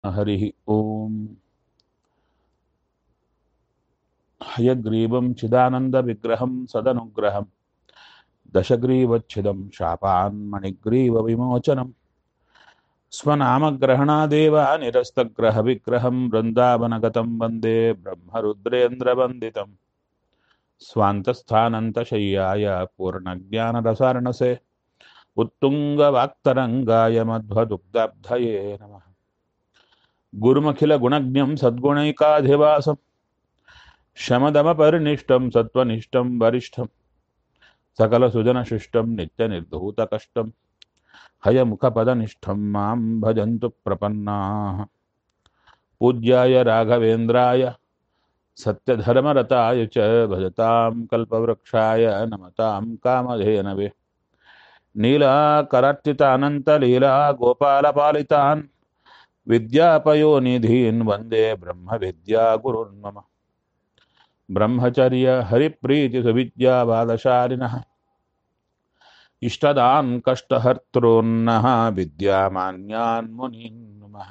हरिः ॐ हयग्रीवं चिदानन्दविग्रहं सदनुग्रहं दशग्रीवच्छिदं शापान्मणिग्रीवविमोचनं स्वनामग्रहणादेव निरस्तग्रहविग्रहं वृन्दावनगतं वन्दे ब्रह्मरुद्रेन्द्रवन्दितं स्वान्तस्थानन्तशय्याय पूर्णज्ञानरसार्णसे उत्तुङ्गवाक्तरङ्गाय मध्वदुग्धाब्धये नमः गुरुमखिलगुणज्ञं सद्गुणैकाधिवासं शमदमपरिनिष्टं सत्त्वनिष्ठं वरिष्ठं सकलसुजनशिष्टं नित्यनिर्धूतकष्टं हयमुखपदनिष्ठं मां भजन्तु प्रपन्नाः पूज्याय राघवेन्द्राय सत्यधर्मरताय च भजतां कल्पवृक्षाय नमतां कामधेनवे नीलाकरार्चितानन्तलीला गोपालपालितान् विद्यापयोनिधीन् वन्दे ब्रह्मविद्यागुरुन्मम ब्रह्मचर्य हरिप्रीतिसुविद्याबालशालिनः इष्टदान् कष्टहर्तॄन्नः विद्यामान्यान् मुनीन् नुमः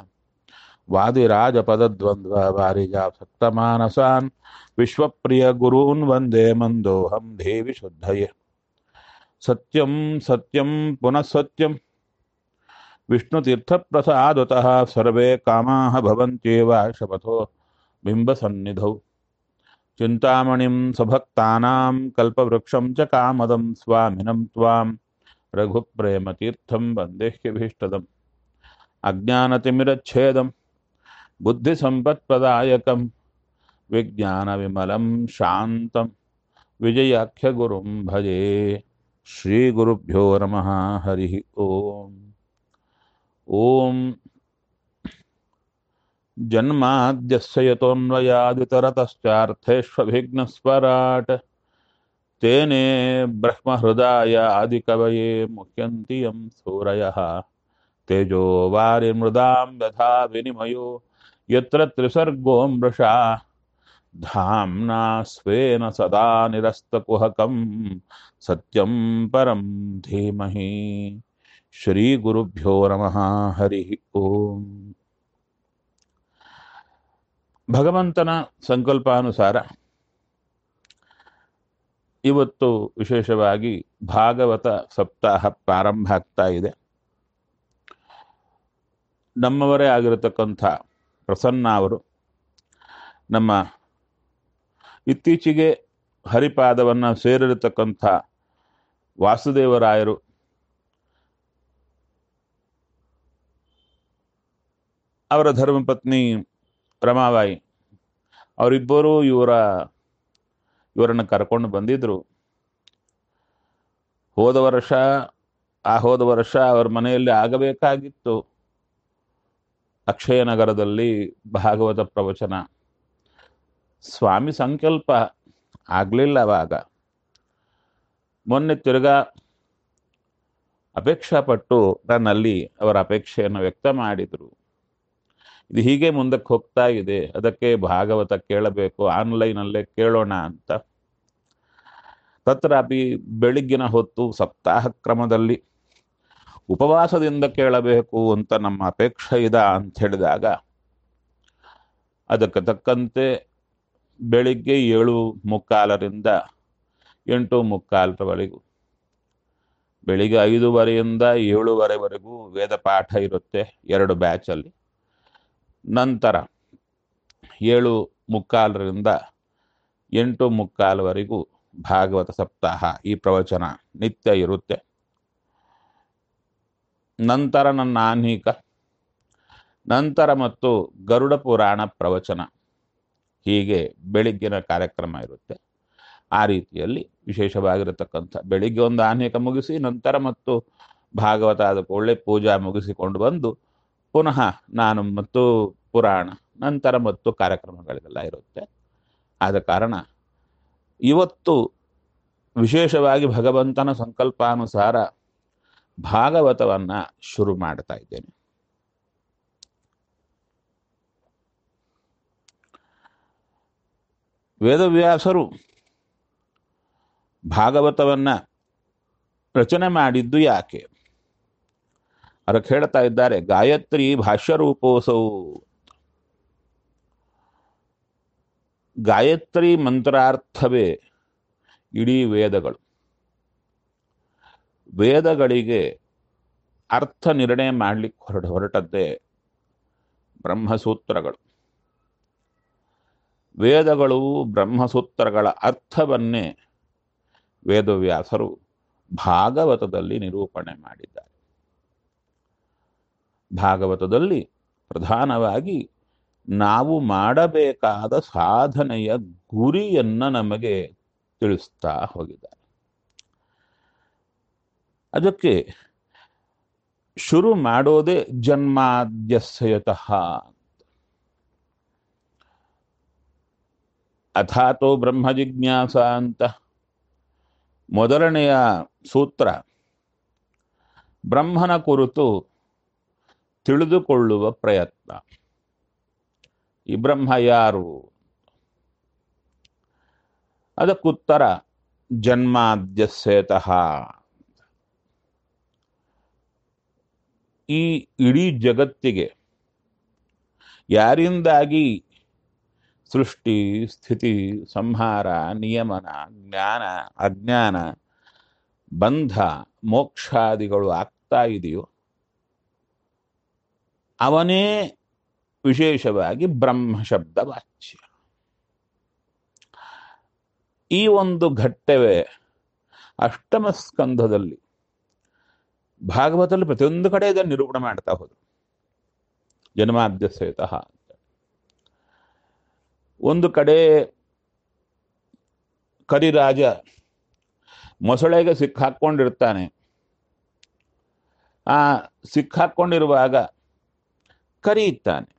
वादिराजपदद्वन्द्ववारिजासक्तमानसान् विश्वप्रियगुरून् वन्दे मन्दोऽहं देवि शुद्धये सत्यं सत्यं पुनः सत्यं विष्णुतीर्थप्रसादतः सर्वे कामाः भवन्त्येव शपथो बिम्बसन्निधौ चिन्तामणिं सभक्तानां कल्पवृक्षं च कामदं स्वामिनं त्वां रघुप्रेमतीर्थं वन्देह्यभीष्टदम् अज्ञानतिमिरच्छेदं बुद्धिसम्पत्प्रदायकं विज्ञानविमलं शान्तं विजयाख्यगुरुं भजे श्रीगुरुभ्यो नमः हरिः ओम् ॐ जन्माद्यस्य यतोऽन्वयादितरतश्चार्थेष्वभिघ्नस्वराट् तेने ब्रह्महृदाय आदिकवये मुह्यन्ति यं सूरयः तेजो वारिमृदां यथा विनिमयो यत्र त्रिसर्गो मृषा धाम्ना स्वेन सदा निरस्तकुहकं सत्यं परं धीमहि ಶ್ರೀಗುರುಭ್ಯೋ ನಮಃ ಹರಿ ಓಂ ಭಗವಂತನ ಸಂಕಲ್ಪಾನುಸಾರ ಇವತ್ತು ವಿಶೇಷವಾಗಿ ಭಾಗವತ ಸಪ್ತಾಹ ಪ್ರಾರಂಭ ಆಗ್ತಾ ಇದೆ ನಮ್ಮವರೇ ಆಗಿರತಕ್ಕಂಥ ಪ್ರಸನ್ನ ಅವರು ನಮ್ಮ ಇತ್ತೀಚೆಗೆ ಹರಿಪಾದವನ್ನು ಸೇರಿರತಕ್ಕಂಥ ವಾಸುದೇವರಾಯರು ಅವರ ಧರ್ಮಪತ್ನಿ ರಮಾಬಾಯಿ ಅವರಿಬ್ಬರು ಇವರ ಇವರನ್ನು ಕರ್ಕೊಂಡು ಬಂದಿದ್ರು ಹೋದ ವರ್ಷ ಆ ಹೋದ ವರ್ಷ ಅವರ ಮನೆಯಲ್ಲಿ ಆಗಬೇಕಾಗಿತ್ತು ಅಕ್ಷಯ ನಗರದಲ್ಲಿ ಭಾಗವತ ಪ್ರವಚನ ಸ್ವಾಮಿ ಸಂಕಲ್ಪ ಆಗಲಿಲ್ಲ ಅವಾಗ ಮೊನ್ನೆ ತಿರ್ಗಾ ಅಪೇಕ್ಷಾಪಟ್ಟು ನನ್ನಲ್ಲಿ ಅವರ ಅಪೇಕ್ಷೆಯನ್ನು ವ್ಯಕ್ತ ಮಾಡಿದರು ಇದು ಹೀಗೆ ಮುಂದಕ್ಕೆ ಹೋಗ್ತಾ ಇದೆ ಅದಕ್ಕೆ ಭಾಗವತ ಕೇಳಬೇಕು ಆನ್ಲೈನಲ್ಲೇ ಕೇಳೋಣ ಅಂತ ತತ್ರಾಪಿ ಬೆಳಿಗ್ಗಿನ ಹೊತ್ತು ಸಪ್ತಾಹ ಕ್ರಮದಲ್ಲಿ ಉಪವಾಸದಿಂದ ಕೇಳಬೇಕು ಅಂತ ನಮ್ಮ ಅಪೇಕ್ಷೆ ಇದ ಅಂತ ಹೇಳಿದಾಗ ಅದಕ್ಕೆ ತಕ್ಕಂತೆ ಬೆಳಿಗ್ಗೆ ಏಳು ಮುಕ್ಕಾಲರಿಂದ ಎಂಟು ಮುಕ್ಕಾಲರವರೆಗೂ ಬೆಳಿಗ್ಗೆ ಐದೂವರೆಯಿಂದ ಏಳುವರೆವರೆಗೂ ವೇದ ಪಾಠ ಇರುತ್ತೆ ಎರಡು ಬ್ಯಾಚಲ್ಲಿ ನಂತರ ಏಳು ಮುಕ್ಕಾಲರಿಂದ ಎಂಟು ಮುಕ್ಕಾಲವರೆಗೂ ಭಾಗವತ ಸಪ್ತಾಹ ಈ ಪ್ರವಚನ ನಿತ್ಯ ಇರುತ್ತೆ ನಂತರ ನನ್ನ ಆನ್ಹಿಕ ನಂತರ ಮತ್ತು ಗರುಡ ಪುರಾಣ ಪ್ರವಚನ ಹೀಗೆ ಬೆಳಿಗ್ಗಿನ ಕಾರ್ಯಕ್ರಮ ಇರುತ್ತೆ ಆ ರೀತಿಯಲ್ಲಿ ವಿಶೇಷವಾಗಿರತಕ್ಕಂಥ ಬೆಳಿಗ್ಗೆ ಒಂದು ಆನ್ಹಿಕ ಮುಗಿಸಿ ನಂತರ ಮತ್ತು ಭಾಗವತ ಅದಕ್ಕೆ ಒಳ್ಳೆ ಪೂಜಾ ಮುಗಿಸಿಕೊಂಡು ಬಂದು ಪುನಃ ನಾನು ಮತ್ತು ಪುರಾಣ ನಂತರ ಮತ್ತು ಕಾರ್ಯಕ್ರಮಗಳಿಗೆಲ್ಲ ಇರುತ್ತೆ ಆದ ಕಾರಣ ಇವತ್ತು ವಿಶೇಷವಾಗಿ ಭಗವಂತನ ಸಂಕಲ್ಪಾನುಸಾರ ಭಾಗವತವನ್ನ ಶುರು ಮಾಡ್ತಾ ಇದ್ದೇನೆ ವೇದವ್ಯಾಸರು ಭಾಗವತವನ್ನ ರಚನೆ ಮಾಡಿದ್ದು ಯಾಕೆ ಅದಕ್ಕೆ ಹೇಳ್ತಾ ಇದ್ದಾರೆ ಗಾಯತ್ರಿ ಭಾಷ್ಯರೂಪೋಸೌ ಗಾಯತ್ರಿ ಮಂತ್ರಾರ್ಥವೇ ಇಡೀ ವೇದಗಳು ವೇದಗಳಿಗೆ ಅರ್ಥ ನಿರ್ಣಯ ಮಾಡಲಿಕ್ಕೆ ಹೊರಟ ಹೊರಟದ್ದೇ ಬ್ರಹ್ಮಸೂತ್ರಗಳು ವೇದಗಳು ಬ್ರಹ್ಮಸೂತ್ರಗಳ ಅರ್ಥವನ್ನೇ ವೇದವ್ಯಾಸರು ಭಾಗವತದಲ್ಲಿ ನಿರೂಪಣೆ ಮಾಡಿದ್ದಾರೆ ಭಾಗವತದಲ್ಲಿ ಪ್ರಧಾನವಾಗಿ ನಾವು ಮಾಡಬೇಕಾದ ಸಾಧನೆಯ ಗುರಿಯನ್ನ ನಮಗೆ ತಿಳಿಸ್ತಾ ಹೋಗಿದ್ದಾರೆ ಅದಕ್ಕೆ ಶುರು ಮಾಡೋದೇ ಜನ್ಮಾದ್ಯಸ್ಯತಃ ಅಥಾತೋ ಬ್ರಹ್ಮ ಜಿಜ್ಞಾಸ ಅಂತ ಮೊದಲನೆಯ ಸೂತ್ರ ಬ್ರಹ್ಮನ ಕುರಿತು ತಿಳಿದುಕೊಳ್ಳುವ ಪ್ರಯತ್ನ ಈ ಬ್ರಹ್ಮ ಯಾರು ಅದಕ್ಕುತ್ತರ ಜನ್ಮಾದ್ಯಸ್ಯತಃ ಈ ಇಡೀ ಜಗತ್ತಿಗೆ ಯಾರಿಂದಾಗಿ ಸೃಷ್ಟಿ ಸ್ಥಿತಿ ಸಂಹಾರ ನಿಯಮನ ಜ್ಞಾನ ಅಜ್ಞಾನ ಬಂಧ ಮೋಕ್ಷಾದಿಗಳು ಆಗ್ತಾ ಇದೆಯೋ ಅವನೇ ವಿಶೇಷವಾಗಿ ಬ್ರಹ್ಮ ಶಬ್ದ ವಾಚ್ಯ ಈ ಒಂದು ಘಟ್ಟವೇ ಅಷ್ಟಮ ಸ್ಕಂಧದಲ್ಲಿ ಭಾಗವತದಲ್ಲಿ ಪ್ರತಿಯೊಂದು ಕಡೆ ಇದನ್ನು ನಿರೂಪಣೆ ಮಾಡ್ತಾ ಹೋದ್ರು ಜನ್ಮಾದ್ಯ ಸಹಿತ ಒಂದು ಕಡೆ ಕರಿರಾಜ ಮೊಸಳೆಗೆ ಸಿಕ್ಕಾಕೊಂಡಿರ್ತಾನೆ ಆ ಸಿಕ್ಕಾಕೊಂಡಿರುವಾಗ ಕರೀತಾನೆ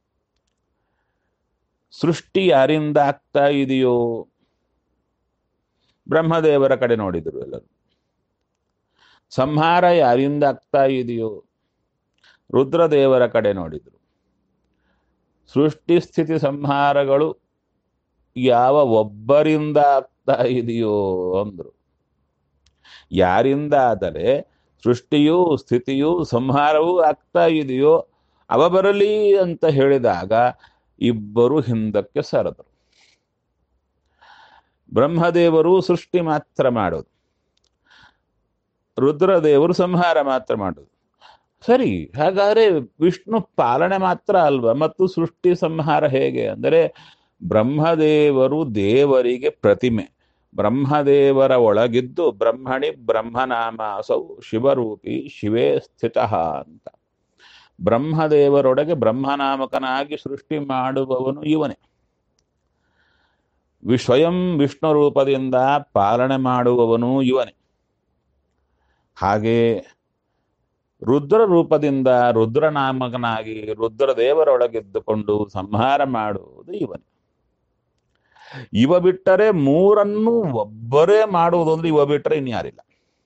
ಸೃಷ್ಟಿ ಯಾರಿಂದ ಆಗ್ತಾ ಇದೆಯೋ ಬ್ರಹ್ಮದೇವರ ಕಡೆ ನೋಡಿದರು ಎಲ್ಲರೂ ಸಂಹಾರ ಯಾರಿಂದ ಆಗ್ತಾ ಇದೆಯೋ ರುದ್ರದೇವರ ಕಡೆ ನೋಡಿದರು ಸೃಷ್ಟಿ ಸ್ಥಿತಿ ಸಂಹಾರಗಳು ಯಾವ ಒಬ್ಬರಿಂದ ಆಗ್ತಾ ಇದೆಯೋ ಅಂದ್ರು ಯಾರಿಂದ ಆದರೆ ಸೃಷ್ಟಿಯೂ ಸ್ಥಿತಿಯೂ ಸಂಹಾರವೂ ಆಗ್ತಾ ಇದೆಯೋ ಅವ ಬರಲಿ ಅಂತ ಹೇಳಿದಾಗ ಇಬ್ಬರು ಹಿಂದಕ್ಕೆ ಸರದರು ಬ್ರಹ್ಮದೇವರು ಸೃಷ್ಟಿ ಮಾತ್ರ ಮಾಡೋದು ರುದ್ರದೇವರು ಸಂಹಾರ ಮಾತ್ರ ಮಾಡೋದು ಸರಿ ಹಾಗಾದ್ರೆ ವಿಷ್ಣು ಪಾಲನೆ ಮಾತ್ರ ಅಲ್ವಾ ಮತ್ತು ಸೃಷ್ಟಿ ಸಂಹಾರ ಹೇಗೆ ಅಂದರೆ ಬ್ರಹ್ಮದೇವರು ದೇವರಿಗೆ ಪ್ರತಿಮೆ ಬ್ರಹ್ಮದೇವರ ಒಳಗಿದ್ದು ಬ್ರಹ್ಮಣಿ ಬ್ರಹ್ಮನಾಮಾಸೌ ಶಿವರೂಪಿ ಶಿವೇ ಸ್ಥಿತ ಅಂತ ಬ್ರಹ್ಮದೇವರೊಳಗೆ ಬ್ರಹ್ಮನಾಮಕನಾಗಿ ಸೃಷ್ಟಿ ಮಾಡುವವನು ಇವನೇ ವಿ ಸ್ವಯಂ ವಿಷ್ಣು ರೂಪದಿಂದ ಪಾಲನೆ ಮಾಡುವವನು ಇವನೇ ಹಾಗೆ ರುದ್ರ ರೂಪದಿಂದ ರುದ್ರನಾಮಕನಾಗಿ ರುದ್ರದೇವರೊಳಗಿದ್ದುಕೊಂಡು ಸಂಹಾರ ಮಾಡುವುದು ಇವನೇ ಇವ ಬಿಟ್ಟರೆ ಮೂರನ್ನು ಒಬ್ಬರೇ ಮಾಡುವುದು ಅಂದ್ರೆ ಇವ ಬಿಟ್ಟರೆ ಇನ್ಯಾರಿಲ್ಲ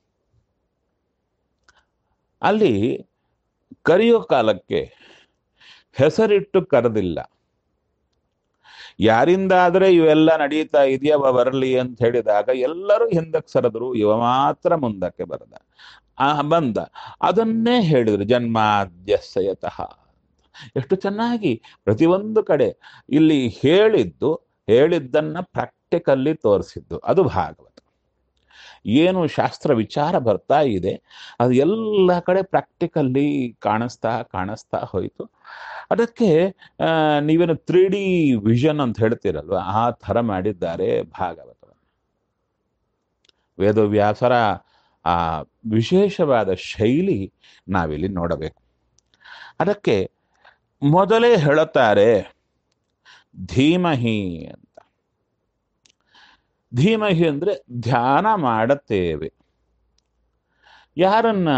ಅಲ್ಲಿ ಕರೆಯೋ ಕಾಲಕ್ಕೆ ಹೆಸರಿಟ್ಟು ಕರೆದಿಲ್ಲ ಯಾರಿಂದಾದ್ರೆ ಇವೆಲ್ಲ ನಡೀತಾ ಇದೆಯವ ಬರಲಿ ಅಂತ ಹೇಳಿದಾಗ ಎಲ್ಲರೂ ಹಿಂದಕ್ಕೆ ಸರದ್ರು ಇವ ಮಾತ್ರ ಮುಂದಕ್ಕೆ ಬರದ ಆ ಬಂದ ಅದನ್ನೇ ಹೇಳಿದ್ರು ಜನ್ಮಾದ್ಯಸಯತಃ ಎಷ್ಟು ಚೆನ್ನಾಗಿ ಪ್ರತಿಯೊಂದು ಕಡೆ ಇಲ್ಲಿ ಹೇಳಿದ್ದು ಹೇಳಿದ್ದನ್ನ ಪ್ರಾಕ್ಟಿಕಲ್ಲಿ ತೋರಿಸಿದ್ದು ಅದು ಭಾಗವತ ಏನು ಶಾಸ್ತ್ರ ವಿಚಾರ ಬರ್ತಾ ಇದೆ ಅದು ಎಲ್ಲ ಕಡೆ ಪ್ರಾಕ್ಟಿಕಲ್ಲಿ ಕಾಣಿಸ್ತಾ ಕಾಣಿಸ್ತಾ ಹೋಯಿತು ಅದಕ್ಕೆ ಆ, ನೀವೇನು ತ್ರೀ ಡಿ ವಿಷನ್ ಅಂತ ಹೇಳ್ತೀರಲ್ವ ಆ ಥರ ಮಾಡಿದ್ದಾರೆ ಭಾಗವತವನ್ನು ವೇದವ್ಯಾಸರ ಆ ವಿಶೇಷವಾದ ಶೈಲಿ ನಾವಿಲ್ಲಿ ನೋಡಬೇಕು ಅದಕ್ಕೆ ಮೊದಲೇ ಹೇಳುತ್ತಾರೆ ಧೀಮಹಿ ಅಂತ ಧೀಮಹಿ ಅಂದ್ರೆ ಧ್ಯಾನ ಮಾಡುತ್ತೇವೆ ಯಾರನ್ನ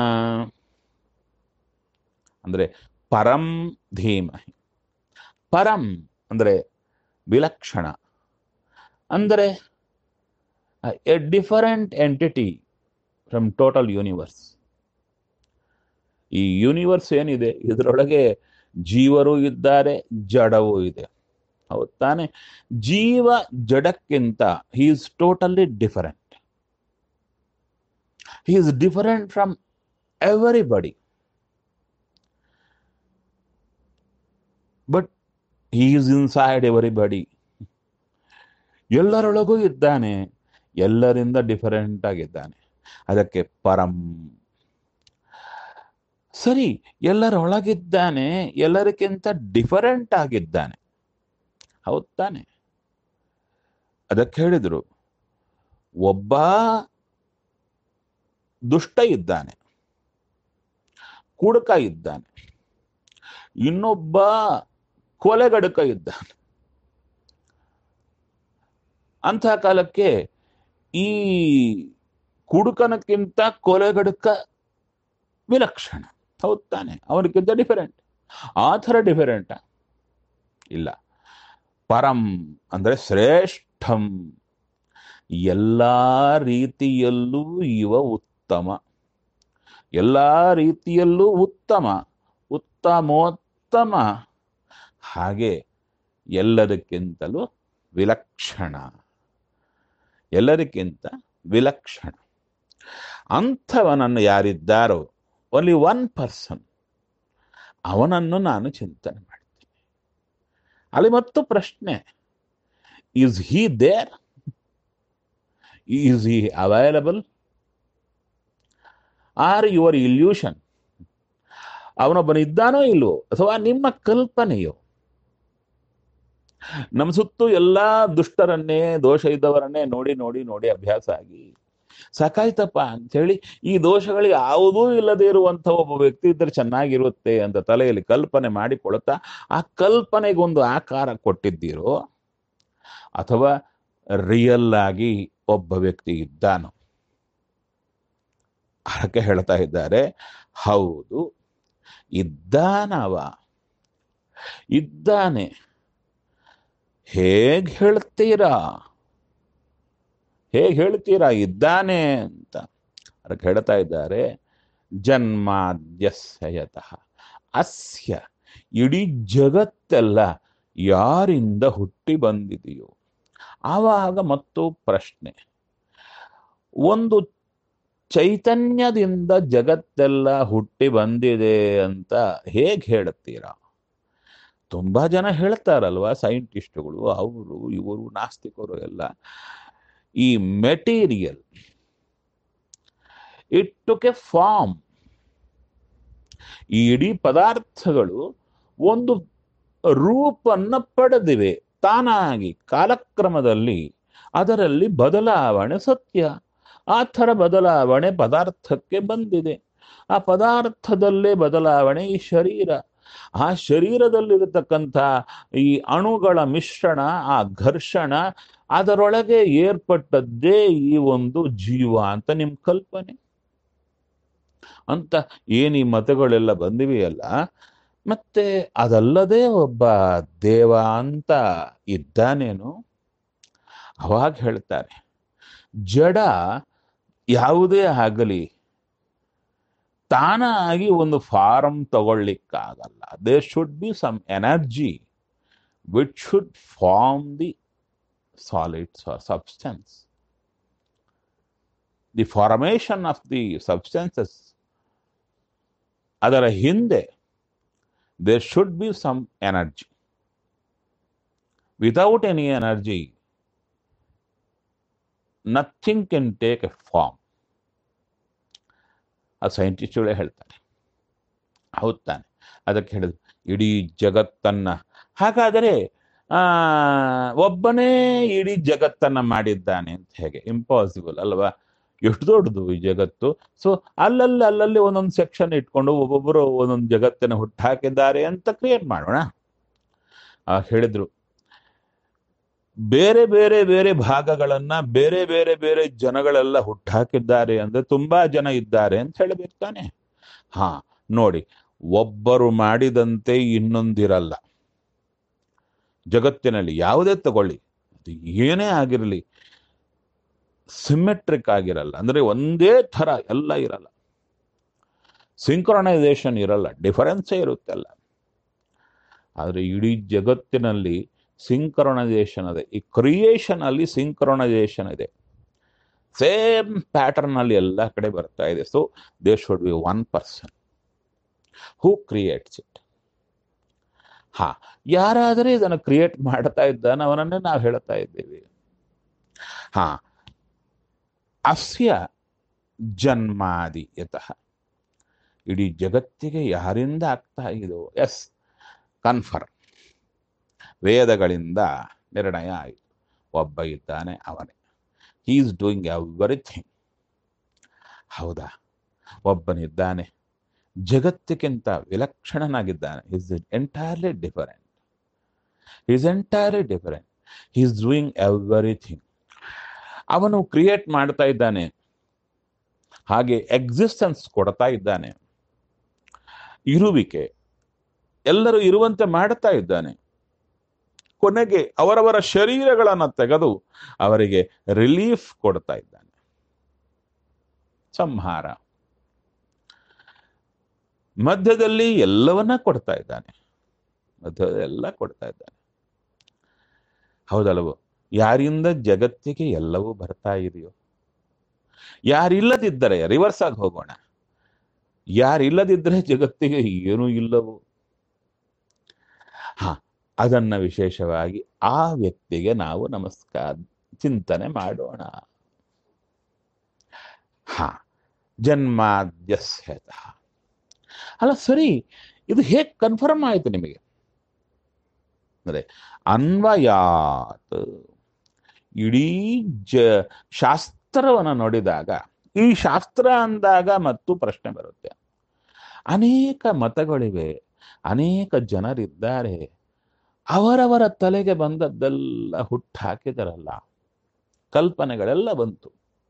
ಅಂದ್ರೆ ಪರಂ ಧೀಮಹಿ ಪರಂ ಅಂದ್ರೆ ವಿಲಕ್ಷಣ ಅಂದರೆ a different entity from total universe ಈ ಯೂನಿವರ್ಸ್ ಏನಿದೆ ಇದರೊಳಗೆ ಜೀವರು ಇದ್ದಾರೆ ಜಡವೂ ಇದೆ ಹೌದು ತಾನೆ ಜೀವ ಜಡಕ್ಕಿಂತ he is totally different he is different from everybody but he is inside everybody ಎಲ್ಲರೊಳಗೂ ಇದ್ದಾನೆ ಎಲ್ಲರಿಂದ ಡಿಫರೆಂಟ್ ಆಗಿದ್ದಾನೆ ಅದಕ್ಕೆ ಪರಂ ಸರಿ ಎಲ್ಲರೊಳಗಿದ್ದಾನೆ ಎಲ್ಲರಿಗಿಂತ ಡಿಫರೆಂಟ್ ಆಗಿದ್ದಾನೆ ಹೌದ್ ತಾನೆ ಅದಕ್ಕೆ ಹೇಳಿದ್ರು ಒಬ್ಬ ದುಷ್ಟ ಇದ್ದಾನೆ ಕುಡುಕ ಇದ್ದಾನೆ ಇನ್ನೊಬ್ಬ ಕೊಲೆಗಡುಕ ಇದ್ದಾನೆ ಅಂಥ ಕಾಲಕ್ಕೆ ಈ ಕುಡುಕನಕ್ಕಿಂತ ಕೊಲೆಗಡುಕ ವಿಲಕ್ಷಣ ಹೌದ್ ತಾನೆ ಅವನಿಗಿಂತ ಡಿಫರೆಂಟ್ ಆ ಥರ ಡಿಫರೆಂಟ ಇಲ್ಲ ಪರಂ ಅಂದ್ರೆ ಶ್ರೇಷ್ಠಂ ಎಲ್ಲ ರೀತಿಯಲ್ಲೂ ಇವ ಉತ್ತಮ ಎಲ್ಲ ರೀತಿಯಲ್ಲೂ ಉತ್ತಮ ಉತ್ತಮೋತ್ತಮ ಹಾಗೆ ಎಲ್ಲದಕ್ಕಿಂತಲೂ ವಿಲಕ್ಷಣ ಎಲ್ಲದಕ್ಕಿಂತ ವಿಲಕ್ಷಣ ಅಂಥವನನ್ನು ಯಾರಿದ್ದಾರೋ ಓನ್ಲಿ ಒನ್ ಪರ್ಸನ್ ಅವನನ್ನು ನಾನು ಚಿಂತನೆ ಮಾಡ್ತೀನಿ ಅಲ್ಲಿ ಮತ್ತು ಪ್ರಶ್ನೆ is he there is he available or your illusion ಅವನೊಬ್ಬನ ಇದ್ದಾನೋ ಇಲ್ವೋ ಅಥವಾ ನಿಮ್ಮ ಕಲ್ಪನೆಯೋ ನಮ್ಮ ಸುತ್ತು ಎಲ್ಲ ದುಷ್ಟರನ್ನೇ ದೋಷ ಇದ್ದವರನ್ನೇ ನೋಡಿ ನೋಡಿ ನೋಡಿ ಅಭ್ಯಾಸ ಆಗಿ ಸಾಕಾಯ್ತಪ್ಪ ಅಂಥೇಳಿ ಈ ದೋಷಗಳು ಯಾವುದೂ ಇಲ್ಲದೆ ಇರುವಂಥ ಒಬ್ಬ ವ್ಯಕ್ತಿ ಇದ್ದರೆ ಚೆನ್ನಾಗಿರುತ್ತೆ ಅಂತ ತಲೆಯಲ್ಲಿ ಕಲ್ಪನೆ ಮಾಡಿಕೊಳ್ತಾ ಆ ಕಲ್ಪನೆಗೊಂದು ಆಕಾರ ಕೊಟ್ಟಿದ್ದೀರೋ ಅಥವಾ ರಿಯಲ್ ಆಗಿ ಒಬ್ಬ ವ್ಯಕ್ತಿ ಇದ್ದಾನೋ ಅದಕ್ಕೆ ಹೇಳ್ತಾ ಇದ್ದಾರೆ ಹೌದು ಇದ್ದಾನವ ಇದ್ದಾನೆ ಹೇಗ್ ಹೇಳ್ತೀರಾ ಹೇಗೆ ಹೇಳ್ತೀರಾ ಇದ್ದಾನೆ ಅಂತ ಅದಕ್ಕೆ ಹೇಳ್ತಾ ಇದ್ದಾರೆ ಜನ್ಮಾದ್ಯಸ್ಯತಃ ಅಸ್ಯ ಇಡೀ ಜಗತ್ತೆಲ್ಲ ಯಾರಿಂದ ಹುಟ್ಟಿ ಬಂದಿದೆಯೋ ಆವಾಗ ಮತ್ತು ಪ್ರಶ್ನೆ ಒಂದು ಚೈತನ್ಯದಿಂದ ಜಗತ್ತೆಲ್ಲ ಹುಟ್ಟಿ ಬಂದಿದೆ ಅಂತ ಹೇಗೆ ಹೇಳುತ್ತೀರಾ ತುಂಬಾ ಜನ ಹೇಳ್ತಾರಲ್ವಾ ಸೈಂಟಿಸ್ಟ್ಗಳು ಅವರು ಇವರು ನಾಸ್ತಿಕರು ಎಲ್ಲ ಈ material it took a form ಈ ಇಡೀ ಪದಾರ್ಥಗಳು ಒಂದು ರೂಪನ್ನ ಪಡೆದಿವೆ ತಾನಾಗಿ ಕಾಲಕ್ರಮದಲ್ಲಿ ಅದರಲ್ಲಿ ಬದಲಾವಣೆ ಸತ್ಯ ಆ ಥರ ಬದಲಾವಣೆ ಪದಾರ್ಥಕ್ಕೆ ಬಂದಿದೆ ಆ ಪದಾರ್ಥದಲ್ಲೇ ಬದಲಾವಣೆ ಈ ಶರೀರ ಆ ಶರೀರದಲ್ಲಿರತಕ್ಕಂಥ ಈ ಅಣುಗಳ ಮಿಶ್ರಣ ಆ ಘರ್ಷಣ ಅದರೊಳಗೆ ಏರ್ಪಟ್ಟದ್ದೇ ಈ ಒಂದು ಜೀವ ಅಂತ ನಿಮ್ ಕಲ್ಪನೆ ಅಂತ ಏನ್ ಈ ಮತಗಳೆಲ್ಲ ಬಂದಿವೆಯಲ್ಲ ಮತ್ತೆ ಅದಲ್ಲದೆ ಒಬ್ಬ ದೇವ ಅಂತ ಇದ್ದಾನೇನು ಅವಾಗ ಹೇಳ್ತಾರೆ ಜಡ ಯಾವುದೇ ಆಗಲಿ ತಾನಾಗಿ ಒಂದು ಫಾರಂ ತಗೊಳ್ಳಿಕ್ಕಾಗಲ್ಲ they should be some energy which should form the solids or substance the formation of the substances ಅದರ ಹಿಂದೆ there should be some energy without any energy nothing can take a form ಆ ಸೈಂಟಿಸ್ಟ್ಗಳೇ ಹೇಳ್ತಾರೆ ಹೌದ್ ತಾನೆ ಅದಕ್ಕೆ ಹೇಳಿದ್ರು ಇಡೀ ಜಗತ್ತನ್ನ ಹಾಗಾದರೆ ಆ ಒಬ್ಬನೇ ಇಡೀ ಜಗತ್ತನ್ನ ಮಾಡಿದ್ದಾನೆ ಅಂತ ಹೇಗೆ ಇಂಪಾಸಿಬಲ್ ಅಲ್ವಾ ಎಷ್ಟು ದೊಡ್ಡದು ಈ ಜಗತ್ತು ಸೊ ಅಲ್ಲಲ್ಲಿ ಅಲ್ಲಲ್ಲಿ ಒಂದೊಂದು ಸೆಕ್ಷನ್ ಇಟ್ಕೊಂಡು ಒಬ್ಬೊಬ್ಬರು ಒಂದೊಂದು ಜಗತ್ತನ್ನು ಹುಟ್ಟಾಕಿದ್ದಾರೆ ಅಂತ ಕ್ರಿಯೇಟ್ ಮಾಡೋಣ ಆ ಹೇಳಿದ್ರು ಬೇರೆ ಬೇರೆ ಬೇರೆ ಭಾಗಗಳನ್ನ ಬೇರೆ ಬೇರೆ ಬೇರೆ ಜನಗಳೆಲ್ಲ ಹುಟ್ಟಾಕಿದ್ದಾರೆ ಅಂದ್ರೆ ತುಂಬಾ ಜನ ಇದ್ದಾರೆ ಅಂತ ಹೇಳಬೇಕು ತಾನೆ ಹಾ ನೋಡಿ ಒಬ್ಬರು ಮಾಡಿದಂತೆ ಇನ್ನೊಂದಿರಲ್ಲ ಜಗತ್ತಿನಲ್ಲಿ ಯಾವುದೇ ತಗೊಳ್ಳಿ ಅದು ಏನೇ ಆಗಿರಲಿ ಸಿಮೆಟ್ರಿಕ್ ಆಗಿರಲ್ಲ ಅಂದ್ರೆ ಒಂದೇ ಥರ ಎಲ್ಲ ಇರಲ್ಲ ಸಿಂಕ್ರನೈಸೇಷನ್ ಇರಲ್ಲ ಡಿಫರೆನ್ಸೇ ಇರುತ್ತಲ್ಲ ಆದರೆ ಇಡೀ ಜಗತ್ತಿನಲ್ಲಿ ಸಿಂಕ್ರನೈಸೇಷನ್ ಇದೆ ಈ ಕ್ರಿಯೇಷನ್ ಅಲ್ಲಿ ಸಿಂಕ್ರನೈಸೇಷನ್ ಇದೆ ಸೇಮ್ ಪ್ಯಾಟರ್ನ್ ಅಲ್ಲಿ ಎಲ್ಲ ಕಡೆ ಬರ್ತಾ ಇದೆ so they should be one person who creates it ಹಾ ಯಾರಾದರೆ ಇದನ್ನು ಕ್ರಿಯೇಟ್ ಮಾಡ್ತಾ ಇದ್ದಾನೆ ಅವನನ್ನೇ ನಾವು ಹೇಳ್ತಾ ಇದ್ದೀವಿ ಹಾ ಅಸ್ಯ ಜನ್ಮಾದಿ ಯತಃ ಇಡೀ ಜಗತ್ತಿಗೆ ಯಾರಿಂದ ಆಗ್ತಾ ಇದೋ ಎಸ್ ಕನ್ಫರ್ಮ್ ವೇದಗಳಿಂದ ನಿರ್ಣಯ ಆಯಿತು ಒಬ್ಬ ಇದ್ದಾನೆ ಅವನೇ ಈಸ್ ಡೂಯಿಂಗ್ ಎವ್ರಿಥಿಂಗ್ ಹೌದಾ ಒಬ್ಬನಿದ್ದಾನೆ ಜಗತ್ತಿಗಿಂತ ವಿಲಕ್ಷಣನಾಗಿದ್ದಾನೆ is entirely different is entirely different is doing everything ಅವನು ಕ್ರಿಯೇಟ್ ಮಾಡ್ತಾ ಇದ್ದಾನೆ ಹಾಗೆ ಎಕ್ಸಿಸ್ಟೆನ್ಸ್ ಕೊಡ್ತಾ ಇದ್ದಾನೆ ಇರುವಿಕೆ ಎಲ್ಲರೂ ಇರುವಂತೆ ಮಾಡ್ತಾ ಇದ್ದಾನೆ ಕೊನೆಗೆ ಅವರವರ ಶರೀರಗಳನ್ನು ತೆಗೆದು ಅವರಿಗೆ ರಿಲೀಫ್ ಕೊಡ್ತಾ ಇದ್ದಾನೆ ಸಂಹಾರ ಮಧ್ಯದಲ್ಲಿ ಎಲ್ಲವನ್ನ ಕೊಡ್ತಾ ಇದ್ದಾನೆ ಮಧ್ಯದಲ್ಲಿ ಎಲ್ಲ ಕೊಡ್ತಾ ಇದ್ದಾನೆ ಹೌದಲ್ವೋ ಯಾರಿಂದ ಜಗತ್ತಿಗೆ ಎಲ್ಲವೂ ಬರ್ತಾ ಇದೆಯೋ ಯಾರಿಲ್ಲದಿದ್ದರೆ ರಿವರ್ಸ್ ಆಗಿ ಹೋಗೋಣ ಯಾರಿಲ್ಲದಿದ್ದರೆ ಜಗತ್ತಿಗೆ ಏನೂ ಇಲ್ಲವೋ ಹಾ ಅದನ್ನ ವಿಶೇಷವಾಗಿ ಆ ವ್ಯಕ್ತಿಗೆ ನಾವು ನಮಸ್ಕಾರ ಚಿಂತನೆ ಮಾಡೋಣ ಹಾ ಜನ್ಮಾದ್ಯಸ್ಯತಃ ಅಲ್ಲ ಸರಿ ಇದು ಹೇಗೆ ಕನ್ಫರ್ಮ್ ಆಯಿತು ನಿಮಗೆ ಅಂದರೆ ಅನ್ವಯಾತ್ ಇಡೀ ಜ ಶಾಸ್ತ್ರವನ್ನು ನೋಡಿದಾಗ ಈ ಶಾಸ್ತ್ರ ಅಂದಾಗ ಮತ್ತು ಪ್ರಶ್ನೆ ಬರುತ್ತೆ ಅನೇಕ ಮತಗಳಿವೆ ಅನೇಕ ಜನರಿದ್ದಾರೆ ಅವರವರ ತಲೆಗೆ ಬಂದದ್ದೆಲ್ಲ ಹುಟ್ಟಾಕಿದರಲ್ಲ ಕಲ್ಪನೆಗಳೆಲ್ಲ ಬಂತು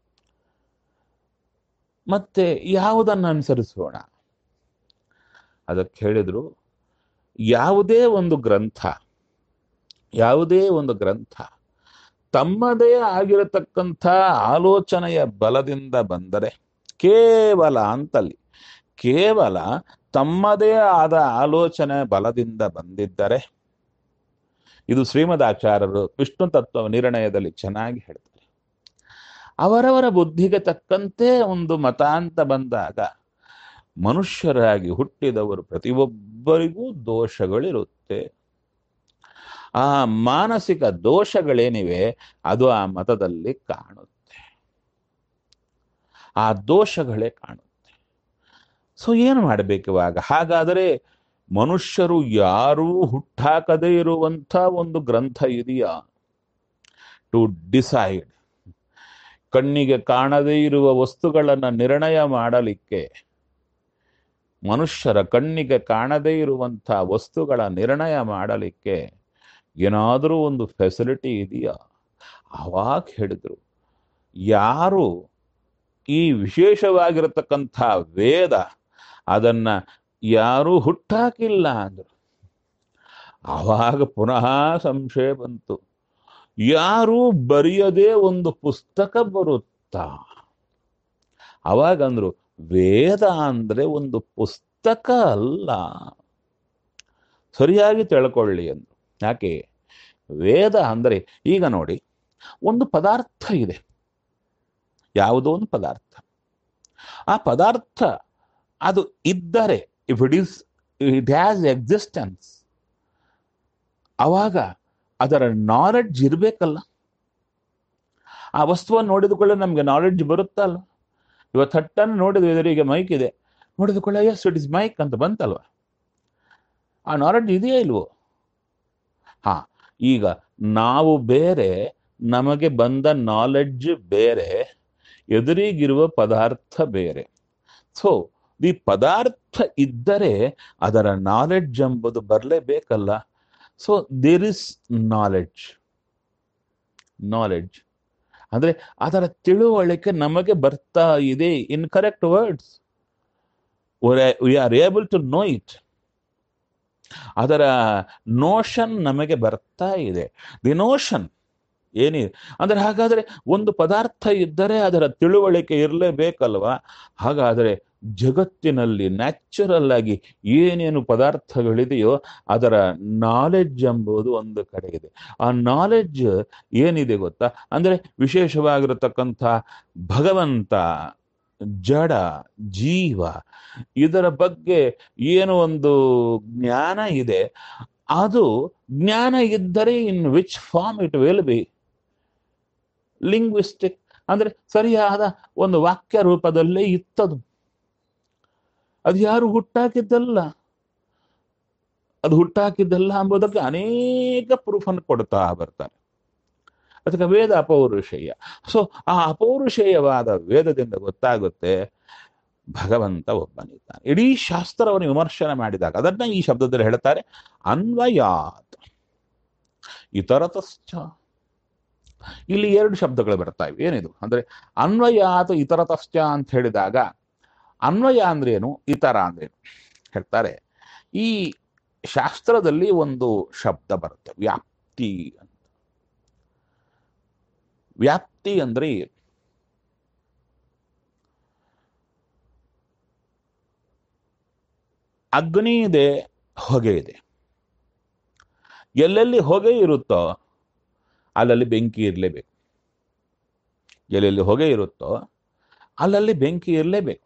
ಮತ್ತೆ ಯಾವುದನ್ನು ಅನುಸರಿಸೋಣ ಅದಕ್ಕೆ ಹೇಳಿದ್ರು ಯಾವುದೇ ಒಂದು ಗ್ರಂಥ ಯಾವುದೇ ಒಂದು ಗ್ರಂಥ ತಮ್ಮದೇ ಆಗಿರತಕ್ಕಂಥ ಆಲೋಚನೆಯ ಬಲದಿಂದ ಬಂದರೆ ಕೇವಲ ಅಂತಲ್ಲಿ ಕೇವಲ ತಮ್ಮದೇ ಆದ ಆಲೋಚನೆ ಬಲದಿಂದ ಬಂದಿದ್ದರೆ ಇದು ಶ್ರೀಮದಾಚಾರ್ಯರು ವಿಷ್ಣು ತತ್ವ ನಿರ್ಣಯದಲ್ಲಿ ಚೆನ್ನಾಗಿ ಹೇಳ್ತಾರೆ ಅವರವರ ಬುದ್ಧಿಗೆ ತಕ್ಕಂತೆ ಒಂದು ಮತ ಅಂತ ಬಂದಾಗ ಮನುಷ್ಯರಾಗಿ ಹುಟ್ಟಿದವರು ಪ್ರತಿಯೊಬ್ಬರಿಗೂ ದೋಷಗಳಿರುತ್ತೆ ಆ ಮಾನಸಿಕ ದೋಷಗಳೇನಿವೆ ಅದು ಆ ಮತದಲ್ಲಿ ಕಾಣುತ್ತೆ ಆ ದೋಷಗಳೇ ಕಾಣುತ್ತೆ ಸೊ ಏನು ಮಾಡಬೇಕು ಇವಾಗ ಹಾಗಾದರೆ ಮನುಷ್ಯರು ಯಾರೂ ಹುಟ್ಟಾಕದೇ ಇರುವಂಥ ಒಂದು ಗ್ರಂಥ ಇದೆಯಾ ಟು ಡಿಸೈಡ್ ಕಣ್ಣಿಗೆ ಕಾಣದೇ ಇರುವ ವಸ್ತುಗಳನ್ನು ನಿರ್ಣಯ ಮಾಡಲಿಕ್ಕೆ ಮನುಷ್ಯರ ಕಣ್ಣಿಗೆ ಕಾಣದೇ ಇರುವಂಥ ವಸ್ತುಗಳ ನಿರ್ಣಯ ಮಾಡಲಿಕ್ಕೆ ಏನಾದರೂ ಒಂದು ಫೆಸಿಲಿಟಿ ಇದೆಯಾ ಆವಾಗ ಹೇಳಿದ್ರು ಯಾರು ಈ ವಿಶೇಷವಾಗಿರತಕ್ಕಂಥ ವೇದ ಅದನ್ನ ಯಾರೂ ಹುಟ್ಟಾಕಿಲ್ಲ ಅಂದರು ಆವಾಗ ಪುನಃ ಸಂಶಯ ಬಂತು ಯಾರೂ ಬರೆಯದೇ ಒಂದು ಪುಸ್ತಕ ಬರುತ್ತಾ ಅವಾಗಂದ್ರು ವೇದ ಅಂದ್ರೆ ಒಂದು ಪುಸ್ತಕ ಅಲ್ಲ ಸರಿಯಾಗಿ ತಿಳ್ಕೊಳ್ಳಿ ಅಂದ್ರು ಯಾಕೆ ವೇದ ಅಂದರೆ ಈಗ ನೋಡಿ ಒಂದು ಪದಾರ್ಥ ಇದೆ ಯಾವುದೋ ಒಂದು ಪದಾರ್ಥ ಆ ಪದಾರ್ಥ ಅದು ಇದ್ದರೆ if it is it has existence ಅವಾಗ ಅದರ ನಾಲೆಡ್ಜ್ ಇರಬೇಕಲ್ಲ ಆ ವಸ್ತುವನ್ನು ನೋಡಿದ ಕೂಡಲೇ ನಮಗೆ ನಾಲೆಡ್ಜ್ ಬರುತ್ತಲ್ಲ ಇವತ್ತು ಹಟ್ಟನ್ನು ನೋಡಿದ್ವಿ ಎದುರಿಗೆ ಮೈಕ್ ಇದೆ ನೋಡಿದ ಕೂಡಲೇ ಎಸ್ ಇಟ್ ಇಸ್ ಮೈಕ್ ಅಂತ ಬಂತಲ್ವ ಆ ನಾಲೆಡ್ಜ್ ಇದೆಯಾ ಇಲ್ವೋ ಹಾ ಈಗ ನಾವು ಬೇರೆ ನಮಗೆ ಬಂದ ನಾಲೆಡ್ಜ್ ಬೇರೆ ಎದುರಿಗಿರುವ ಪದಾರ್ಥ ಬೇರೆ ಸೊ ಈ ಪದಾರ್ಥ ಇದ್ದರೆ ಅದರ ನಾಲೆಡ್ಜ್ ಎಂಬುದು ಬರಲೇಬೇಕಲ್ಲ so there is knowledge knowledge ಅಂದ್ರೆ ಅದರ ತಿಳುವಳಿಕೆ ನಮಗೆ ಬರ್ತಾ ಇದೆ in correct words we are able to know it ಅದರ ನೋಷನ್ ನಮಗೆ ಬರ್ತಾ ಇದೆ ದಿ ನೋಷನ್ ಏನಿದೆ ಅಂದ್ರೆ ಹಾಗಾದ್ರೆ ಒಂದು ಪದಾರ್ಥ ಇದ್ದರೆ ಅದರ ತಿಳುವಳಿಕೆ ಇರಲೇಬೇಕಲ್ವಾ ಹಾಗಾದರೆ ಜಗತ್ತಿನಲ್ಲಿ ನ್ಯಾಚುರಲ್ ಆಗಿ ಏನೇನು ಪದಾರ್ಥಗಳಿದೆಯೋ ಅದರ ನಾಲೆಡ್ಜ್ ಎಂಬುದು ಒಂದು ಕಡೆ ಇದೆ ಆ ನಾಲೆಡ್ಜ್ ಏನಿದೆ ಗೊತ್ತಾ ಅಂದ್ರೆ ವಿಶೇಷವಾಗಿರತಕ್ಕಂಥ ಭಗವಂತ ಜಡ ಜೀವ ಇದರ ಬಗ್ಗೆ ಏನು ಒಂದು ಜ್ಞಾನ ಇದೆ ಅದು ಜ್ಞಾನ ಇದ್ದರೆ in which form it will be linguistic ಅಂದ್ರೆ ಸರಿಯಾದ ಒಂದು ವಾಕ್ಯ ರೂಪದಲ್ಲೇ ಇತ್ತದು ಅದು ಯಾರು ಹುಟ್ಟಾಕಿದ್ದಲ್ಲ ಅದು ಹುಟ್ಟಾಕಿದ್ದಲ್ಲ ಎಂಬುದಕ್ಕೆ ಅನೇಕ ಪ್ರೂಫ್ ಅನ್ನು ಕೊಡ್ತಾ ಬರ್ತಾರೆ ಅದಕ್ಕೆ ವೇದ ಅಪೌರುಷೇಯ ಸೊ ಆ ಅಪೌರುಷೇಯವಾದ ವೇದದಿಂದ ಗೊತ್ತಾಗುತ್ತೆ ಭಗವಂತ ಒಬ್ಬನಿದ್ದಾನೆ ಇಡೀ ಶಾಸ್ತ್ರವನ್ನು ವಿಮರ್ಶನೆ ಮಾಡಿದಾಗ ಅದನ್ನ ಈ ಶಬ್ದದಲ್ಲಿ ಹೇಳ್ತಾರೆ ಅನ್ವಯಾತ್ ಇತರತಶ್ಚ ಇಲ್ಲಿ ಎರಡು ಶಬ್ದಗಳು ಬರ್ತಾ ಇವೆ ಏನಿದು ಅಂದ್ರೆ ಅನ್ವಯಾತ್ ಇತರತಶ್ಚ ಅಂತ ಹೇಳಿದಾಗ ಅನ್ವಯ ಅಂದ್ರೇನು ಇತರ ಅಂದ್ರೇನು ಹೇಳ್ತಾರೆ ಈ ಶಾಸ್ತ್ರದಲ್ಲಿ ಒಂದು ಶಬ್ದ ಬರುತ್ತೆ ವ್ಯಾಪ್ತಿ ಅಂತ ವ್ಯಾಪ್ತಿ ಅಂದ್ರೆ ಏನು? ಅಗ್ನಿ ಇದೆ ಹೊಗೆ ಇದೆ ಎಲ್ಲೆಲ್ಲಿ ಹೊಗೆ ಇರುತ್ತೋ ಅಲ್ಲಲ್ಲಿ ಬೆಂಕಿ ಇರಲೇಬೇಕು ಎಲ್ಲೆಲ್ಲಿ ಹೊಗೆ ಇರುತ್ತೋ ಅಲ್ಲಲ್ಲಿ ಬೆಂಕಿ ಇರಲೇಬೇಕು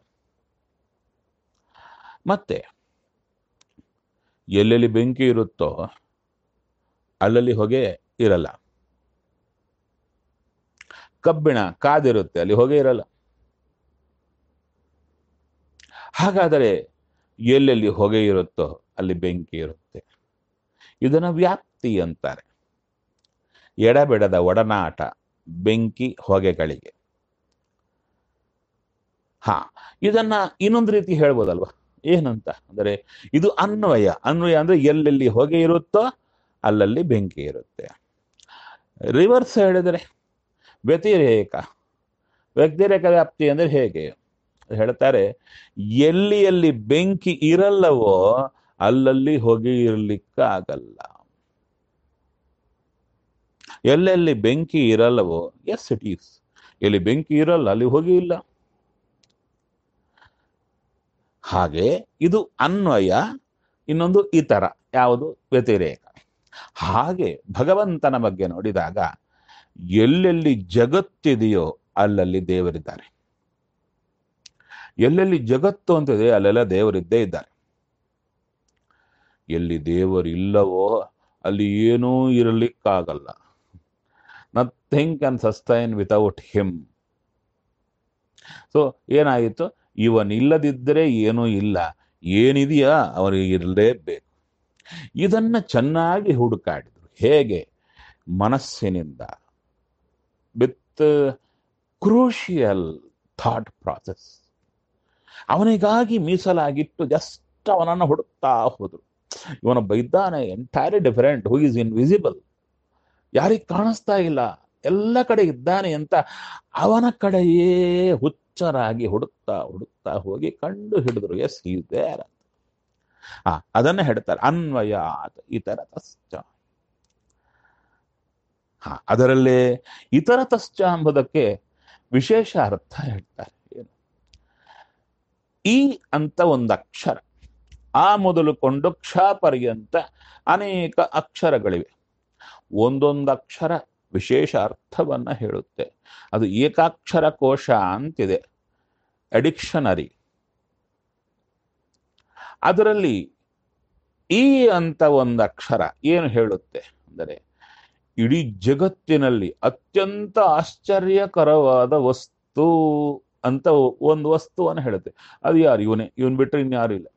ಮತ್ತೆ ಎಲ್ಲೆಲ್ಲಿ ಬೆಂಕಿ ಇರುತ್ತೋ ಅಲ್ಲಲ್ಲಿ ಹೊಗೆ ಇರಲ್ಲ ಕಬ್ಬಿಣ ಕಾದಿರುತ್ತೆ ಅಲ್ಲಿ ಹೊಗೆ ಇರಲ್ಲ ಹಾಗಾದರೆ ಎಲ್ಲೆಲ್ಲಿ ಹೊಗೆ ಇರುತ್ತೋ ಅಲ್ಲಿ ಬೆಂಕಿ ಇರುತ್ತೆ ಇದನ್ನ ವ್ಯಾಪ್ತಿ ಅಂತಾರೆ ಎಡಬಿಡದ ಒಡನಾಟ ಬೆಂಕಿ ಹೊಗೆಗಳಿಗೆ ಹಾ ಇದನ್ನ ಇನ್ನೊಂದು ರೀತಿ ಹೇಳ್ಬೋದಲ್ವಾ ಏನಂತ ಅಂದರೆ ಇದು ಅನ್ವಯ ಅನ್ವಯ ಅಂದ್ರೆ ಎಲ್ಲೆಲ್ಲಿ ಹೊಗೆ ಇರುತ್ತೋ ಅಲ್ಲಲ್ಲಿ ಬೆಂಕಿ ಇರುತ್ತೆ ರಿವರ್ಸ್ ಹೇಳಿದರೆ ವ್ಯತಿರೇಕ ವ್ಯತಿರೇಕ ವ್ಯಾಪ್ತಿ ಅಂದ್ರೆ ಹೇಗೆ ಹೇಳ್ತಾರೆ ಎಲ್ಲಿ ಎಲ್ಲಿ ಬೆಂಕಿ ಇರಲ್ಲವೋ ಅಲ್ಲಲ್ಲಿ ಹೊಗೆ ಇರ್ಲಿಕ್ಕಾಗಲ್ಲ ಎಲ್ಲೆಲ್ಲಿ ಬೆಂಕಿ ಇರಲ್ಲವೋ ಎಸ್ ಇಟ್ ಈಸ್ ಎಲ್ಲಿ ಬೆಂಕಿ ಇರಲ್ಲ ಅಲ್ಲಿ ಹೊಗೆ ಇಲ್ಲ ಹಾಗೆ ಇದು ಅನ್ವಯ ಇನ್ನೊಂದು ಇತರ ಯಾವುದು ವ್ಯತಿರೇಕ ಹಾಗೆ ಭಗವಂತನ ಬಗ್ಗೆ ನೋಡಿದಾಗ ಎಲ್ಲೆಲ್ಲಿ ಜಗತ್ತಿದೆಯೋ ಅಲ್ಲಲ್ಲಿ ದೇವರಿದ್ದಾರೆ ಎಲ್ಲೆಲ್ಲಿ ಜಗತ್ತು ಅಂತಿದೆ ಅಲ್ಲೆಲ್ಲ ದೇವರಿದ್ದೇ ಇದ್ದಾರೆ ಎಲ್ಲಿ ದೇವರಿಲ್ಲವೋ ಅಲ್ಲಿ ಏನೂ ಇರಲಿಕ್ಕಾಗಲ್ಲ nothing can sustain without him so ಏನಾಯಿತು ಇವನಿಲ್ಲದಿದ್ದರೆ ಏನೂ ಇಲ್ಲ ಏನಿದೆಯಾ ಅವರಿಗೆ ಇರಲೇಬೇಕು ಇದನ್ನ ಚೆನ್ನಾಗಿ ಹುಡುಕಾಡಿದ್ರು ಹೇಗೆ ಮನಸ್ಸಿನಿಂದ ವಿತ್ ಕ್ರೂಷಿಯಲ್ ಥಾಟ್ ಪ್ರಾಸೆಸ್ ಅವನಿಗಾಗಿ ಮೀಸಲಾಗಿಟ್ಟು ಜಸ್ಟ್ ಅವನನ್ನು ಹುಡುಕ್ತಾ ಹೋದ್ರು ಇವನೊಬ್ಬ ಇದ್ದಾನೆ entirely different who is invisible ಯಾರಿಗೆ ಕಾಣಿಸ್ತಾ ಇಲ್ಲ ಎಲ್ಲ ಕಡೆ ಇದ್ದಾನೆ ಅಂತ ಅವನ ಕಡೆಯೇ ಹುಚ್ಚರಾಗಿ ಹುಡುಕ್ತಾ ಹುಡುಕ್ತಾ ಹೋಗಿ ಕಂಡು ಹಿಡಿದ್ರು ಎಸ್ ಈ ದೇರ್ ಆ ಅದನ್ನ ಹೇಳ್ತಾರೆ ಅನ್ವಯ ಇತರ ತಶ್ಚ ಹಾ ಅದರಲ್ಲೇ ಇತರ ತಶ್ಚ ಎಂಬುದಕ್ಕೆ ವಿಶೇಷ ಅರ್ಥ ಹೇಳ್ತಾರೆ ಏನು ಈ ಅಂತ ಒಂದು ಅಕ್ಷರ ಆ ಮೊದಲುಕೊಂಡು ಕ್ಷ ಪರ್ಯಂತ ಅನೇಕ ಅಕ್ಷರಗಳಿವೆ ಒಂದೊಂದು ಅಕ್ಷರ ವಿಶೇಷ ಅರ್ಥವನ್ನ ಹೇಳುತ್ತೆ ಅದು ಏಕಾಕ್ಷರ ಕೋಶ ಅಂತಿದೆ ಅಡಿಕ್ಷನರಿ ಅದರಲ್ಲಿ ಈ ಅಂತ ಒಂದು ಅಕ್ಷರ ಏನು ಹೇಳುತ್ತೆ ಅಂದರೆ ಇಡೀ ಜಗತ್ತಿನಲ್ಲಿ ಅತ್ಯಂತ ಆಶ್ಚರ್ಯಕರವಾದ ವಸ್ತು ಅಂತ ಒಂದು ವಸ್ತುವನ್ನು ಹೇಳುತ್ತೆ ಅದು ಯಾರು ಇವನೇ ಇವನ್ ಬಿಟ್ಟರೆ ಇನ್ಯಾರು ಇಲ್ಲ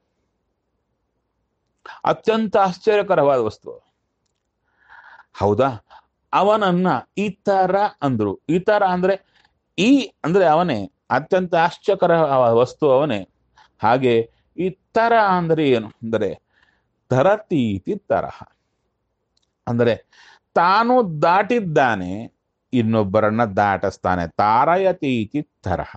ಅತ್ಯಂತ ಆಶ್ಚರ್ಯಕರವಾದ ವಸ್ತು ಹೌದಾ ಅವನನ್ನ ಇತರ ಅಂದ್ರು ಇತರ ಅಂದ್ರೆ ಈ ಅಂದ್ರೆ ಅವನೇ ಅತ್ಯಂತ ಆಶ್ಚರ್ಯಕರ ವಸ್ತು ಅವನೇ ಹಾಗೆ ಇತರ ಅಂದ್ರೆ ಏನು ಅಂದರೆ ತರತೀತಿ ತರಹ ಅಂದರೆ ತಾನು ದಾಟಿದ್ದಾನೆ ಇನ್ನೊಬ್ಬರನ್ನ ದಾಟಿಸ್ತಾನೆ ತಾರಯತೀತಿ ತರಹ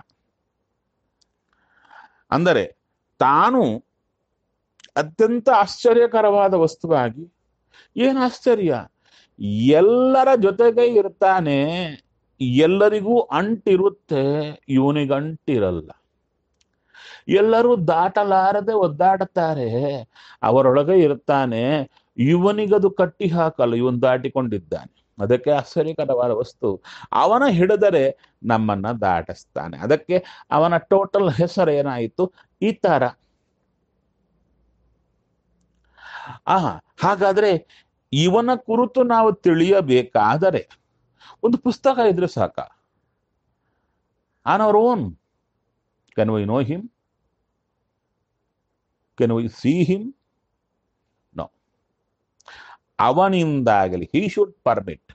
ಅಂದರೆ ತಾನು ಅತ್ಯಂತ ಆಶ್ಚರ್ಯಕರವಾದ ವಸ್ತುವಾಗಿ ಏನು ಆಶ್ಚರ್ಯ ಎಲ್ಲರ ಜೊತೆಗೆ ಇರ್ತಾನೆ ಎಲ್ಲರಿಗೂ ಅಂಟಿರುತ್ತೆ ಇವನಿಗೆ ಅಂಟಿರಲ್ಲ ಎಲ್ಲರೂ ದಾಟಲಾರದೆ ಒದ್ದಾಡುತ್ತಾರೆ ಅವರೊಳಗೆ ಇರ್ತಾನೆ ಇವನಿಗದು ಕಟ್ಟಿ ಹಾಕಲ್ಲ ಇವನ್ ದಾಟಿಕೊಂಡಿದ್ದಾನೆ ಅದಕ್ಕೆ ಆಶ್ಚರ್ಯಕರವಾದ ವಸ್ತು ಅವನ ಹಿಡಿದರೆ ನಮ್ಮನ್ನ ದಾಟಿಸ್ತಾನೆ ಅದಕ್ಕೆ ಅವನ ಟೋಟಲ್ ಹೆಸರು ಏನಾಯಿತು ಈ ತರ ಆ ಹಾಗಾದ್ರೆ ಇವನ ಕುರಿತು ನಾವು ತಿಳಿಯಬೇಕಾದರೆ ಒಂದು ಪುಸ್ತಕ ಇದ್ರೆ ಸಾಕ on our own can we know him can we see him no ಅವನಿಂದಾಗಲಿ ಹಿ ಶುಡ್ ಪರ್ಮಿಟ್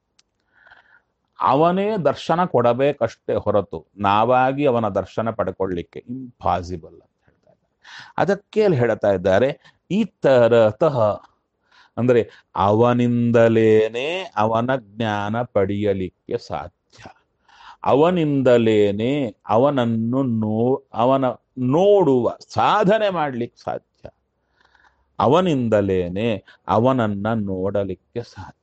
ಅವನೇ ದರ್ಶನ ಕೊಡಬೇಕಷ್ಟೇ ಹೊರತು ನಾವಾಗಿ ಅವನ ದರ್ಶನ ಪಡ್ಕೊಳ್ಳಿಕ್ಕೆ ಇಂಪಾಸಿಬಲ್ ಅಂತ ಹೇಳ್ತಾ ಇದ್ದಾರೆ ಅದಕ್ಕೆ ಅಲ್ಲಿ ಹೇಳ್ತಾ ಇದ್ದಾರೆ ಈ ತರತಃ ಅಂದ್ರೆ ಅವನಿಂದಲೇನೆ ಅವನ ಜ್ಞಾನ ಪಡೆಯಲಿಕ್ಕೆ ಸಾಧ್ಯ ಅವನಿಂದಲೇನೆ ಅವನನ್ನು ನೋ ಅವನ ನೋಡುವ ಸಾಧನೆ ಮಾಡ್ಲಿಕ್ಕೆ ಸಾಧ್ಯ ಅವನಿಂದಲೇನೆ ಅವನನ್ನ ನೋಡಲಿಕ್ಕೆ ಸಾಧ್ಯ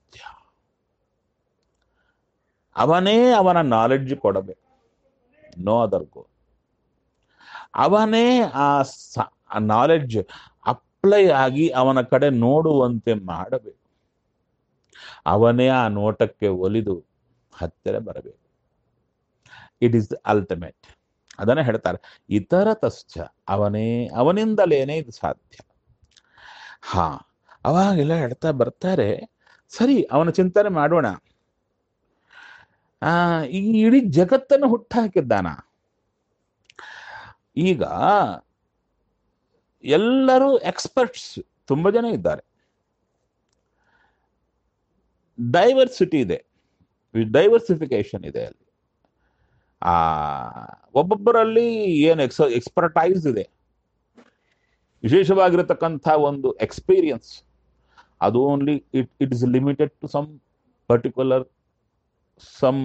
ಅವನೇ ಅವನ ನಾಲೆಡ್ಜ್ ಕೊಡಬೇಕು ನೋ ಅದರ್ ಗೋ ಅವನೇ ಆ ನಾಲೆಡ್ಜ್ ಅಪ್ಲೈ ಆಗಿ ಅವನ ಕಡೆ ನೋಡುವಂತೆ ಮಾಡಬೇಕು ಅವನೇ ಆ ನೋಟಕ್ಕೆ ಒಲಿದು ಹತ್ತಿರ ಬರಬೇಕು ಇಟ್ ಈಸ್ ಅಲ್ಟಿಮೇಟ್ ಅದನ್ನ ಹೇಳ್ತಾರೆ ಇತರ ತಶ್ಚ ಅವನೇ ಅವನಿಂದಲೇನೆ ಇದು ಸಾಧ್ಯ ಹಾ ಅವಾಗೆಲ್ಲ ಹೇಳ್ತಾ ಬರ್ತಾರೆ ಸರಿ ಅವನ ಚಿಂತನೆ ಮಾಡೋಣ ಆ ಈ ಇಡೀ ಜಗತ್ತನ್ನು ಹುಟ್ಟಾಕಿದ್ದಾನ ಈಗ ಎಲ್ಲರೂ ಎಕ್ಸ್ಪರ್ಟ್ಸ್ ತುಂಬಾ ಜನ ಇದ್ದಾರೆ ಡೈವರ್ಸಿಟಿ ಇದೆ ಡೈವರ್ಸಿಫಿಕೇಶನ್ ಇದೆ ಅಲ್ಲಿ ಆ ಒಬ್ಬೊಬ್ಬರಲ್ಲಿ ಏನು ಎಕ್ಸ್ ಎಕ್ಸ್ಪರ್ಟೈಸ್ ಇದೆ ವಿಶೇಷವಾಗಿರತಕ್ಕಂಥ ಒಂದು ಎಕ್ಸ್ಪೀರಿಯನ್ಸ್ ಅದು only it it is limited to some particular some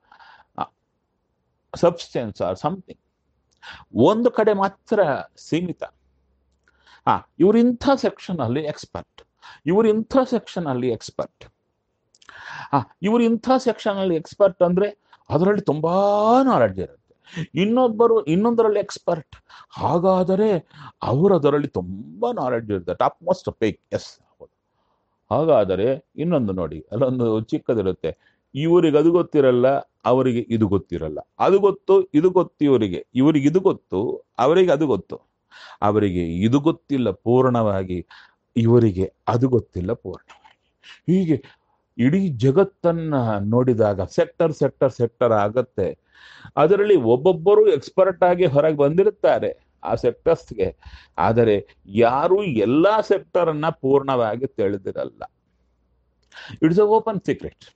substance or something ಒಂದು ಕಡೆ ಮಾತ್ರ ಸೀಮಿತ ಹಾ ಇವ್ರು ಇಂಥ ಸೆಕ್ಷನ್ ಅಲ್ಲಿ ಎಕ್ಸ್ಪರ್ಟ್ ಇವ್ರು ಇಂಥ ಸೆಕ್ಷನ್ ಅಲ್ಲಿ ಎಕ್ಸ್ಪರ್ಟ್ ಹಾ ಇವ್ರು ಇಂಥ ಸೆಕ್ಷನ್ ಅಲ್ಲಿ ಎಕ್ಸ್ಪರ್ಟ್ ಅಂದ್ರೆ ಅದರಲ್ಲಿ ತುಂಬಾ ನಾಲೆಡ್ಜ್ ಇರುತ್ತೆ ಇನ್ನೊಬ್ಬರು ಇನ್ನೊಂದರಲ್ಲಿ ಎಕ್ಸ್ಪರ್ಟ್ ಹಾಗಾದರೆ ಅವರು ಅದರಲ್ಲಿ ತುಂಬಾ ನಾಲೆಡ್ಜ್ ಇರುತ್ತೆ ಟಾಪ್ ಮೋಸ್ಟ್ ಪೇಕ್ ಎಸ್ ಹಾಗಾದರೆ ಇನ್ನೊಂದು ನೋಡಿ ಅಲ್ಲೊಂದು ಚಿಕ್ಕದಿರುತ್ತೆ ಇವರಿಗೆ ಅದು ಗೊತ್ತಿರಲ್ಲ ಅವರಿಗೆ ಇದು ಗೊತ್ತಿರಲ್ಲ ಅದು ಗೊತ್ತು ಇದು ಗೊತ್ತು ಇವರಿಗೆ ಇವರಿಗೆ ಇದು ಗೊತ್ತು ಅವರಿಗೆ ಅದು ಗೊತ್ತು ಅವರಿಗೆ ಇದು ಗೊತ್ತಿಲ್ಲ ಪೂರ್ಣವಾಗಿ ಇವರಿಗೆ ಅದು ಗೊತ್ತಿಲ್ಲ ಪೂರ್ಣವಾಗಿ ಹೀಗೆ ಇಡೀ ಜಗತ್ತನ್ನ ನೋಡಿದಾಗ ಸೆಕ್ಟರ್ ಸೆಕ್ಟರ್ ಸೆಕ್ಟರ್ ಆಗತ್ತೆ ಅದರಲ್ಲಿ ಒಬ್ಬೊಬ್ಬರು ಎಕ್ಸ್ಪರ್ಟ್ ಆಗಿ ಹೊರಗೆ ಬಂದಿರುತ್ತಾರೆ ಆ ಸೆಕ್ಟರ್ಸ್ಗೆ ಆದರೆ ಯಾರು ಎಲ್ಲಾ ಸೆಕ್ಟರ್ ಅನ್ನ ಪೂರ್ಣವಾಗಿ ತಿಳಿದಿರಲ್ಲ ಇಟ್ಸ್ ಅ ಓಪನ್ ಸೀಕ್ರೆಟ್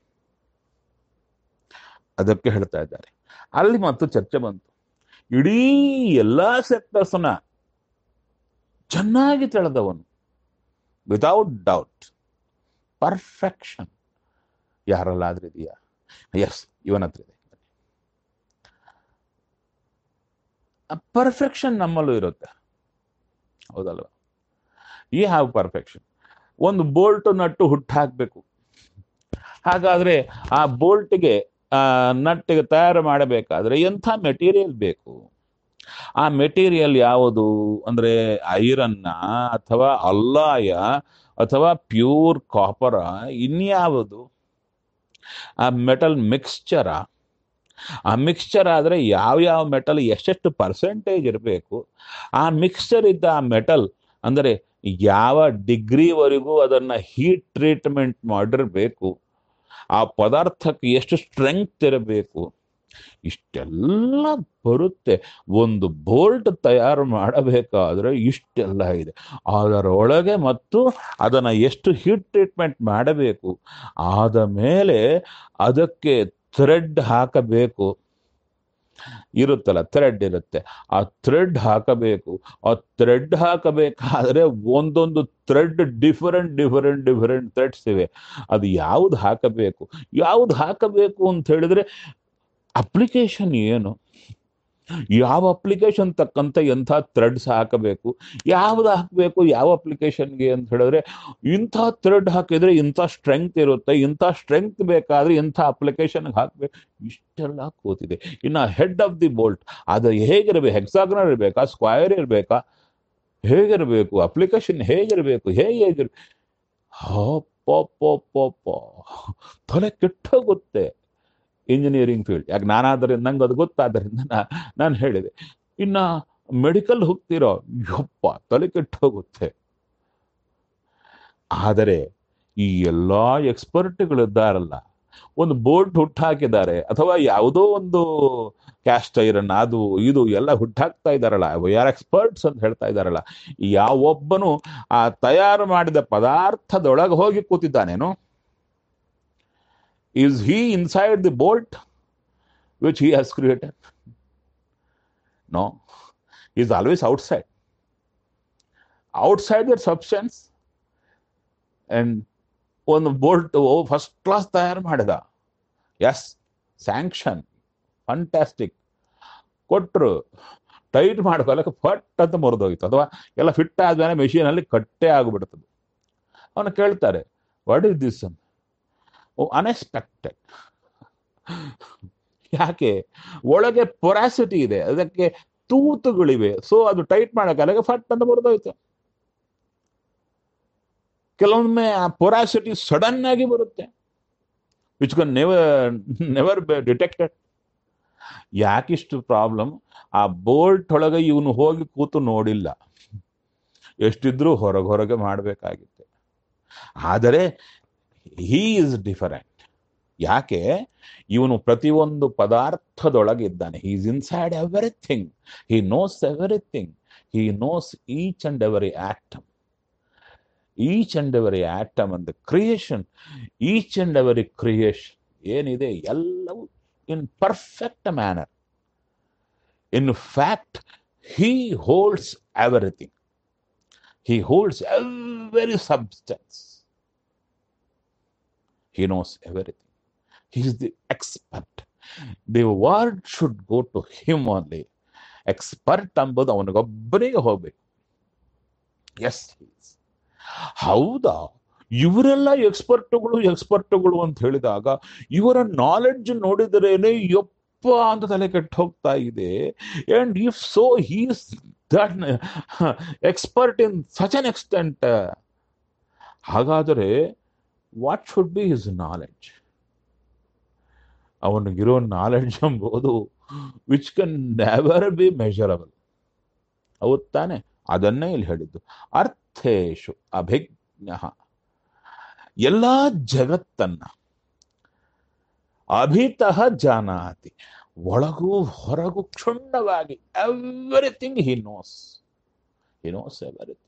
ಅದಕ್ಕೆ ಹೇಳ್ತಾ ಇದ್ದಾರೆ ಅಲ್ಲಿ ಮತ್ತು ಚರ್ಚೆ ಬಂತು ಇಡೀ ಎಲ್ಲಾ ಸೆಕ್ಟರ್ಸ್ನ ಚೆನ್ನಾಗಿ ತಿಳಿದವನು ವಿತೌಟ್ ಡೌಟ್ ಪರ್ಫೆಕ್ಷನ್ ಯಾರಲ್ಲಾದ್ರೂ ಇದೆಯಾ ಎಸ್ ಇವನ ಹತ್ರ ಇದೆ ಪರ್ಫೆಕ್ಷನ್ ನಮ್ಮಲ್ಲೂ ಇರುತ್ತೆ ಹೌದಲ್ವ ಈ ಹ್ಯಾವ್ ಪರ್ಫೆಕ್ಷನ್ ಒಂದು ಬೋಲ್ಟ್ ನಟ್ಟು ಹುಟ್ಟು ಹಾಕಬೇಕು ಹಾಗಾದ್ರೆ ಆ ಬೋಲ್ಟ್ಗೆ ಆ ನಟ್ಟಿಗೆ ತಯಾರು ಮಾಡಬೇಕಾದ್ರೆ ಎಂಥ ಮೆಟೀರಿಯಲ್ ಬೇಕು ಆ ಮೆಟೀರಿಯಲ್ ಯಾವುದು ಅಂದ್ರೆ ಐರನ್ನ ಅಥವಾ ಅಲ್ಲಾಯ ಅಥವಾ ಪ್ಯೂರ್ ಕಾಪರ ಇನ್ಯಾವುದು ಆ ಮೆಟಲ್ ಮಿಕ್ಸ್ಚರ ಆ ಮಿಕ್ಸ್ಚರ್ ಆದರೆ ಯಾವ್ಯಾವ ಮೆಟಲ್ ಎಷ್ಟೆಷ್ಟು ಪರ್ಸೆಂಟೇಜ್ ಇರಬೇಕು ಆ ಮಿಕ್ಸ್ಚರ್ ಇದ್ದ ಆ ಮೆಟಲ್ ಅಂದರೆ ಯಾವ ಡಿಗ್ರಿವರೆಗೂ ಅದನ್ನು ಹೀಟ್ ಟ್ರೀಟ್ಮೆಂಟ್ ಮಾಡಿರಬೇಕು ಆ ಪದಾರ್ಥಕ್ಕೆ ಎಷ್ಟು ಸ್ಟ್ರೆಂಗ್ತ್ ಇರಬೇಕು ಇಷ್ಟೆಲ್ಲ ಬರುತ್ತೆ ಒಂದು ಬೋಲ್ಟ್ ತಯಾರು ಮಾಡಬೇಕಾದ್ರೆ ಇಷ್ಟೆಲ್ಲ ಇದೆ ಅದರೊಳಗೆ ಮತ್ತು ಅದನ್ನು ಎಷ್ಟು ಹೀಟ್ ಟ್ರೀಟ್ಮೆಂಟ್ ಮಾಡಬೇಕು ಆದ ಮೇಲೆ ಅದಕ್ಕೆ ಥ್ರೆಡ್ ಹಾಕಬೇಕು ಇರುತ್ತಲ್ಲ ಥ್ರೆಡ್ ಇರುತ್ತೆ ಆ ಥ್ರೆಡ್ ಹಾಕಬೇಕು ಆ ಥ್ರೆಡ್ ಹಾಕಬೇಕಾದ್ರೆ ಒಂದೊಂದು thread different different different threads ಇವೆ ಅದು ಯಾವ್ದು ಹಾಕಬೇಕು ಯಾವ್ದು ಹಾಕಬೇಕು ಅಂತ ಹೇಳಿದ್ರೆ ಅಪ್ಲಿಕೇಶನ್ ಏನು ಯಾವ ಅಪ್ಲಿಕೇಶನ್ ತಕ್ಕಂತ ಎಂಥ ಥ್ರೆಡ್ಸ್ ಹಾಕಬೇಕು ಯಾವ್ದು ಹಾಕಬೇಕು ಯಾವ ಅಪ್ಲಿಕೇಶನ್ಗೆ ಅಂತ ಹೇಳಿದ್ರೆ ಇಂಥ ಥ್ರೆಡ್ ಹಾಕಿದ್ರೆ ಇಂಥ ಸ್ಟ್ರೆಂಗ್ತ್ ಇರುತ್ತೆ ಇಂಥ ಸ್ಟ್ರೆಂಗ್ತ್ ಬೇಕಾದ್ರೆ ಇಂಥ ಅಪ್ಲಿಕೇಶನ್ಗೆ ಹಾಕಬೇಕು ಇಷ್ಟೆಲ್ಲ ಕೂತಿದೆ ಇನ್ನು ಹೆಡ್ ಆಫ್ ದಿ ಬೋಲ್ಟ್ ಅದು ಹೇಗಿರಬೇಕು ಹೆಕ್ಸಾಗ್ನರ್ ಇರಬೇಕಾ ಸ್ಕ್ವೈರ್ ಇರಬೇಕಾ ಹೇಗಿರಬೇಕು ಅಪ್ಲಿಕೇಶನ್ ಹೇಗಿರಬೇಕು ಹೇಗೆ ಹೇಗಿರ್ ಹೋಪ್ಪೊಪ್ಪೊಪ್ಪೊಪ್ಪ ತಲೆ ಕೆಟ್ಟೋಗುತ್ತೆ ಇಂಜಿನಿಯರಿಂಗ್ ಫೀಲ್ಡ್ ಯಾಕೆ ನಾನಾದ್ದರಿಂದ ನಂಗೆ ಅದು ಗೊತ್ತಾದ್ದರಿಂದ ನಾ ನಾನು ಹೇಳಿದೆ ಇನ್ನು ಮೆಡಿಕಲ್ ಹೋಗ್ತಿರೋ ಯಪ್ಪ ತಲೆ ಕೆಟ್ಟು ಹೋಗುತ್ತೆ ಆದರೆ ಈ ಎಲ್ಲ ಎಕ್ಸ್ಪರ್ಟ್ಗಳಿದ್ದಾರಲ್ಲ ಒಂದು ಬೋರ್ಡ್ ಹುಟ್ಟಾಕಿದ್ದಾರೆ ಅಥವಾ ಯಾವುದೋ ಒಂದು ಕ್ಯಾಸ್ಟ್ ಐರನ್ ಅದು ಇದು ಎಲ್ಲ ಹುಟ್ಟಾಕ್ತಾ ಇದ್ದಾರಲ್ಲ ವಿ ಆರ್ ಎಕ್ಸ್ಪರ್ಟ್ಸ್ ಅಂತ ಹೇಳ್ತಾ ಇದ್ದಾರಲ್ಲ ಯಾವೊಬ್ಬನು ಆ ತಯಾರು ಮಾಡಿದ ಪದಾರ್ಥದೊಳಗೆ ಹೋಗಿ ಕೂತಿದ್ದಾನೇನು is he inside the bolt which he has created no is always outside outside the substance and ಒಂದು ಬೋಲ್ಟ್ ಫಸ್ಟ್ ಕ್ಲಾಸ್ ತಯಾರು ಮಾಡಿದ ಎಸ್ ಸ್ಯಾಂಕ್ಷನ್ ಫಂಟಾಸ್ಟಿಕ್ ಕೊಟ್ಟರು ಟೈಟ್ ಮಾಡ್ಕೊಳ್ಳೋಕೆ ಫಟ್ ಅಂತ ಮುರಿದೋಗಿತ್ತು ಅಥವಾ ಎಲ್ಲ ಫಿಟ್ ಆದ್ಮೇಲೆ ಮೆಷಿನಲ್ಲಿ ಕಟ್ಟೆ ಆಗಿಬಿಡ್ತದೆ ಅವನು ಕೇಳ್ತಾರೆ ವಾಟ್ ಇಸ್ ದಿಸ್ ಅಂತ ಓ ಅನ್ಎಕ್ಸ್ಪೆಕ್ಟೆಡ್ ಯಾಕೆ ಒಳಗೆ ಪೊರಾಸಿಟಿ ಇದೆ ಅದಕ್ಕೆ ತೂತುಗಳಿವೆ ಸೊ ಅದು ಟೈಟ್ ಮಾಡೋಕ್ಕಾಗ ಫಟ್ ಅಂತ ಮುರಿದೋಯ್ತು ಕೆಲವೊಮ್ಮೆ ಆ ಪೊರಾಸಿಟಿ ಸಡನ್ ಆಗಿ ಬರುತ್ತೆ which can never never detected ಯಾಕಿಷ್ಟು ಪ್ರಾಬ್ಲಮ್ ಆ ಬೋಲ್ಟ್ ಒಳಗೆ ಇವನು ಹೋಗಿ ಕೂತು ನೋಡಿಲ್ಲ ಎಷ್ಟಿದ್ರೂ ಹೊರಗೆ ಹೊರಗೆ ಮಾಡಬೇಕಾಗಿತ್ತು ಆದರೆ ಹೀ ಇಸ್ ಡಿಫರೆಂಟ್ ಯಾಕೆ ಇವನು ಪ್ರತಿಯೊಂದು ಪದಾರ್ಥದೊಳಗೆ ಇದ್ದಾನೆ he is inside everything he knows everything he knows each and every atom each and every atom and creation each and every creation ಏನಿದೆ ಎಲ್ಲವೂ in perfect manner in fact he holds everything he holds every substance he knows everything he is the expert the word should go to him only expert ಅಂಬುದು ಅವನಿಗೊಬ್ಬನಿಗೆ ಹೋಗ್ಬೇಕು S ಹೌದಾ ಇವರೆಲ್ಲ ಎಕ್ಸ್ಪರ್ಟ್ಗಳು ಎಕ್ಸ್ಪರ್ಟ್ಗಳು ಅಂತ ಹೇಳಿದಾಗ ಇವರ ನಾಲೆಡ್ಜ್ ನೋಡಿದ್ರೇನೆ ಯಪ್ಪ ಅಂತ ತಲೆ ಕೆಟ್ಟು ಹೋಗ್ತಾ ಇದೆ and if so he's that expert in such an extent ಹಾಗಾದರೆ what should be his knowledge ಅವನಿಗಿರೋ ನಾಲೆಡ್ಜ್ ಎಂಬುದು which can never be measurable ಹೌದ್ ತಾನೆ ಅದನ್ನೇ ಇಲ್ಲಿ ಹೇಳಿದ್ದು ಅರ್ಥೇಶು ಅಭಿಜ್ಞ ಎಲ್ಲ ಜಗತ್ತನ್ನ ಅಭಿತಃ ಜಾನಾತಿ ಒಳಗೂ ಹೊರಗೂ ಕ್ಷುಣ್ಣವಾಗಿ everything he knows he knows everything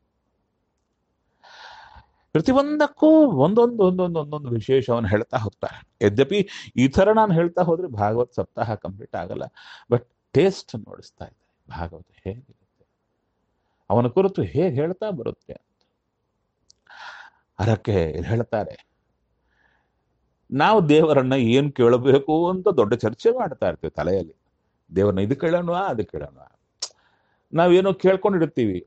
ಪ್ರತಿಯೊಂದಕ್ಕೂ ಒಂದೊಂದು ಒಂದೊಂದು ಒಂದೊಂದು ವಿಶೇಷವನ್ನು ಹೇಳ್ತಾ ಹೋಗ್ತಾರೆ ಯದ್ಯಪಿ ಈ ಥರ ನಾನು ಹೇಳ್ತಾ ಹೋದ್ರೆ ಭಾಗವತ್ ಸಪ್ತಾಹ ಕಂಪ್ಲೀಟ್ ಆಗಲ್ಲ ಬಟ್ ಟೇಸ್ಟ್ ನೋಡಿಸ್ತಾ ಇದೆ ಭಾಗವತ ಹೇಗಿರುತ್ತೆ ಅವನ ಕುರಿತು ಹೇಗೆ ಹೇಳ್ತಾ ಬರುತ್ತೆ ಅಂತ ಅದಕ್ಕೆ ಹೇಳ್ತಾರೆ ನಾವು ದೇವರನ್ನ ಏನ್ ಕೇಳಬೇಕು ಅಂತ ದೊಡ್ಡ ಚರ್ಚೆ ಮಾಡ್ತಾ ಇರ್ತೀವಿ ತಲೆಯಲ್ಲಿ ದೇವರನ್ನ ಇದು ಕೇಳೋಣ ಅದು ಕೇಳೋಣ ನಾವೇನೋ ಕೇಳ್ಕೊಂಡಿರ್ತೀವಿ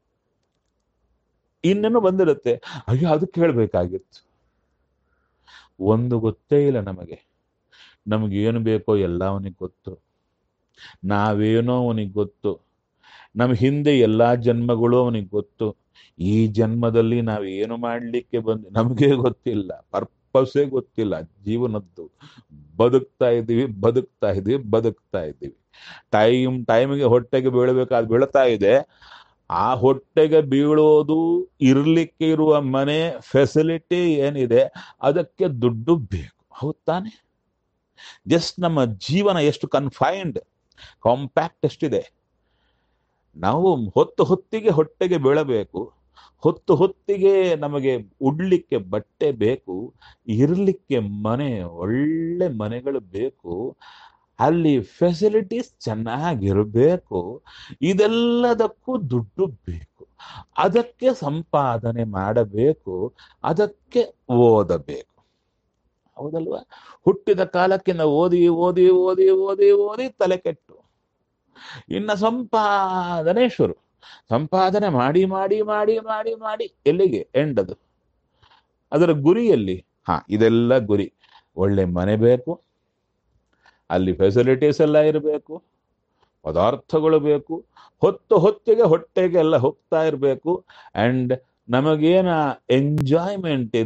ಇನ್ನೇನೋ ಬಂದಿರುತ್ತೆ ಅಯ್ಯೋ ಅದು ಕೇಳಬೇಕಾಗಿತ್ತು ಒಂದು ಗೊತ್ತೇ ಇಲ್ಲ ನಮಗೆ ನಮಗೆ ಏನು ಬೇಕೋ ಎಲ್ಲ ಅವನಿಗೆ ಗೊತ್ತು ನಾವೇನೋ ಅವನಿಗೆ ಗೊತ್ತು ನಮ್ಮ ಹಿಂದೆ ಎಲ್ಲಾ ಜನ್ಮಗಳು ಅವನಿಗೆ ಗೊತ್ತು ಈ ಜನ್ಮದಲ್ಲಿ ನಾವು ಏನು ಮಾಡಲಿಕ್ಕೆ ಬಂದು ನಮಗೆ ಗೊತ್ತಿಲ್ಲ ಪರ್ಪಸ್ಸೇ ಗೊತ್ತಿಲ್ಲ ಜೀವನದ್ದು ಬದುಕ್ತಾ ಇದ್ದೀವಿ ಬದುಕ್ತಾ ಇದ್ದೀವಿ ಬದುಕ್ತಾ ಇದ್ದೀವಿ ಟೈಮ್ ಟೈಮಿಗೆ ಹೊಟ್ಟೆಗೆ ಬೀಳಬೇಕಾದ್ ಬೀಳ್ತಾ ಇದೆ ಆ ಹೊಟ್ಟೆಗೆ ಬೀಳೋದು ಇರ್ಲಿಕ್ಕೆ ಇರುವ ಮನೆ ಫೆಸಿಲಿಟಿ ಏನಿದೆ ಅದಕ್ಕೆ ದುಡ್ಡು ಬೇಕು ಹೌದ್ ತಾನೆ ಜಸ್ಟ್ ನಮ್ಮ ಜೀವನ ಎಷ್ಟು ಕನ್ಫೈನ್ಡ್ ಕಾಂಪ್ಯಾಕ್ಟ್ ಎಷ್ಟಿದೆ ನಾವು ಹೊತ್ತು ಹೊತ್ತಿಗೆ ಹೊಟ್ಟೆಗೆ ಬೀಳಬೇಕು ಹೊತ್ತು ಹೊತ್ತಿಗೆ ನಮಗೆ ಉಡ್ಲಿಕ್ಕೆ ಬಟ್ಟೆ ಬೇಕು ಇರ್ಲಿಕ್ಕೆ ಮನೆ ಒಳ್ಳೆ ಮನೆಗಳು ಬೇಕು ಅಲ್ಲಿ ಫೆಸಿಲಿಟೀಸ್ ಚೆನ್ನಾಗಿರಬೇಕು ಇದೆಲ್ಲದಕ್ಕೂ ದುಡ್ಡು ಬೇಕು ಅದಕ್ಕೆ ಸಂಪಾದನೆ ಮಾಡಬೇಕು ಅದಕ್ಕೆ ಓದಬೇಕು ಹೌದಲ್ವಾ ಹುಟ್ಟಿದ ಕಾಲಕ್ಕೆ ನಾವು ಓದಿ ಓದಿ ಓದಿ ಓದಿ ಓದಿ ತಲೆ ಕೆಟ್ಟು ಇನ್ನ ಸಂಪಾದನೆ ಶುರು ಸಂಪಾದನೆ ಮಾಡಿ ಮಾಡಿ ಮಾಡಿ ಮಾಡಿ ಮಾಡಿ ಎಲ್ಲಿಗೆ ಎಂಡ್ ಅದು ಅದರ ಗುರಿಯಲ್ಲಿ ಹಾ ಇದೆಲ್ಲ ಗುರಿ ಒಳ್ಳೆ ಮನೆ ಬೇಕು ಅಲ್ಲಿ ಫೆಸಿಲಿಟೀಸ್ ಎಲ್ಲ ಇರಬೇಕು ಪದಾರ್ಥಗಳು ಬೇಕು ಹೊತ್ತು ಹೊತ್ತಿಗೆ ಹೊಟ್ಟೆಗೆ ಎಲ್ಲ ಹೋಗ್ತಾ ಇರಬೇಕು ಅಂಡ್ ನಮಗೇನ ಎಂಜಾಯ್ಮೆಂಟ್ ಇದೆ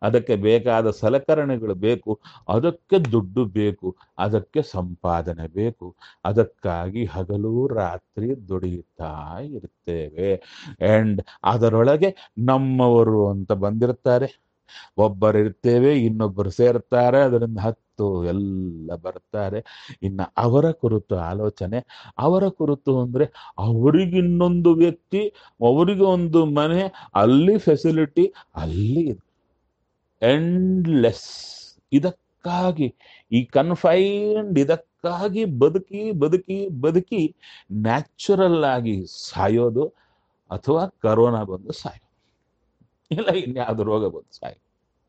ಅದಕ್ಕೆ ಬೇಕಾದ ಸಲಕರಣೆಗಳು ಬೇಕು ಅದಕ್ಕೆ ದುಡ್ಡು ಬೇಕು ಅದಕ್ಕೆ ಸಂಪಾದನೆ ಬೇಕು ಅದಕ್ಕಾಗಿ ಹಗಲು ರಾತ್ರಿ ದುಡಿಯುತ್ತಾ ಇರ್ತೇವೆ ಅಂಡ್ ಅದರೊಳಗೆ ನಮ್ಮವರು ಅಂತ ಬಂದಿರ್ತಾರೆ ಒಬ್ಬರು ಇರ್ತೇವೆ ಇನ್ನೊಬ್ಬರು ಸೇರ್ತಾರೆ ಅದರಿಂದ ಹತ್ತು ಎಲ್ಲ ಬರ್ತಾರೆ ಇನ್ನು ಅವರ ಕುರಿತು ಆಲೋಚನೆ ಅವರ ಕುರಿತು ಅಂದ್ರೆ ಅವರಿಗಿನ್ನೊಂದು ವ್ಯಕ್ತಿ ಅವರಿಗೆ ಒಂದು ಮನೆ ಅಲ್ಲಿ ಫೆಸಿಲಿಟಿ ಅಲ್ಲಿ ಎಂಡ್ಲೆಸ್ ಇದಕ್ಕಾಗಿ ಈ ಕನ್ಫೈನ್ಡ್ ಇದಕ್ಕಾಗಿ ಬದುಕಿ ಬದುಕಿ ಬದುಕಿ ನ್ಯಾಚುರಲ್ ಆಗಿ ಸಾಯೋದು ಅಥವಾ ಕರೋನಾ ಬಂದು ಸಾಯೋದು ಇಲ್ಲ ಇನ್ಯಾವುದು ರೋಗ ಬಂದು ಸಾಯೋದು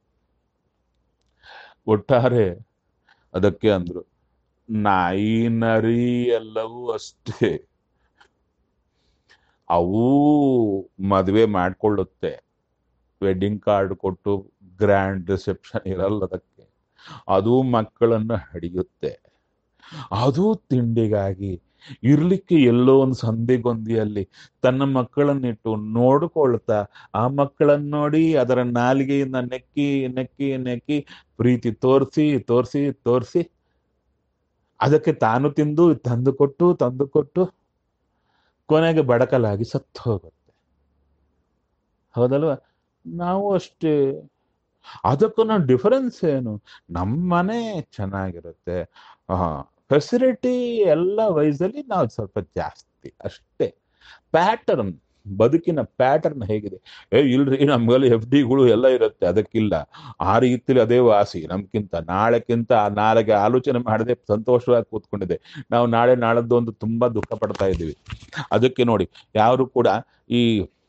ಒಟ್ಟಾರೆ ಅದಕ್ಕೆ ಅಂದ್ರು ನಾಯಿ ನರಿ ಎಲ್ಲವೂ ಅಷ್ಟೇ ಅವು ಮದುವೆ ಮಾಡ್ಕೊಳ್ಳುತ್ತೆ ವೆಡ್ಡಿಂಗ್ ಕಾರ್ಡ್ ಕೊಟ್ಟು ಗ್ರ್ಯಾಂಡ್ ರಿಸೆಪ್ಷನ್ ಇರಲ್ಲ ಅದಕ್ಕೆ ಅದು ಮಕ್ಕಳನ್ನ ಹಡಿಯುತ್ತೆ ಅದು ತಿಂಡಿಗಾಗಿ ಇರ್ಲಿಕ್ಕೆ ಎಲ್ಲೋ ಒಂದು ಸಂದಿಗೊಂದಿಯಲ್ಲಿ ತನ್ನ ಮಕ್ಕಳನ್ನಿಟ್ಟು ನೋಡ್ಕೊಳ್ತಾ ಆ ಮಕ್ಕಳನ್ನ ನೋಡಿ ಅದರ ನಾಲಿಗೆಯಿಂದ ನೆಕ್ಕಿ ನೆಕ್ಕಿ ನೆಕ್ಕಿ ಪ್ರೀತಿ ತೋರಿಸಿ ತೋರಿಸಿ ತೋರಿಸಿ ಅದಕ್ಕೆ ತಾನು ತಿಂದು ತಂದು ಕೊಟ್ಟು ತಂದು ಕೊಟ್ಟು ಕೊನೆಗೆ ಬಡಕಲಾಗಿ ಸತ್ತು ಹೋಗುತ್ತೆ ಹೌದಲ್ವಾ ನಾವು ಅಷ್ಟೇ ಅದಕ್ಕೂ ನಾವು ಡಿಫರೆನ್ಸ್ ಏನು ನಮ್ಮನೆ ಚೆನ್ನಾಗಿರುತ್ತೆ ಫೆಸಿಲಿಟಿ ಎಲ್ಲ ವಯಸ್ಸಲ್ಲಿ ನಾವು ಸ್ವಲ್ಪ ಜಾಸ್ತಿ ಅಷ್ಟೇ ಪ್ಯಾಟರ್ನ್ ಬದುಕಿನ ಪ್ಯಾಟರ್ನ್ ಹೇಗಿದೆ ಏ ಇಲ್ರಿ ನಮ್ಗಲ್ಲಿ ಎಫ್ ಡಿಗಳು ಎಲ್ಲ ಇರುತ್ತೆ ಅದಕ್ಕಿಲ್ಲ ಆ ರೀತಿಲಿ ಅದೇ ವಾಸಿ ನಮ್ಗಿಂತ ನಾಳೆಕ್ಕಿಂತ ಆ ನಾಳೆಗೆ ಆಲೋಚನೆ ಮಾಡದೆ ಸಂತೋಷವಾಗಿ ಕೂತ್ಕೊಂಡಿದೆ ನಾವು ನಾಳೆ ನಾಳದ್ದು ಒಂದು ತುಂಬಾ ದುಃಖ ಪಡ್ತಾ ಇದ್ದೀವಿ ಅದಕ್ಕೆ ನೋಡಿ ಯಾರು ಕೂಡ ಈ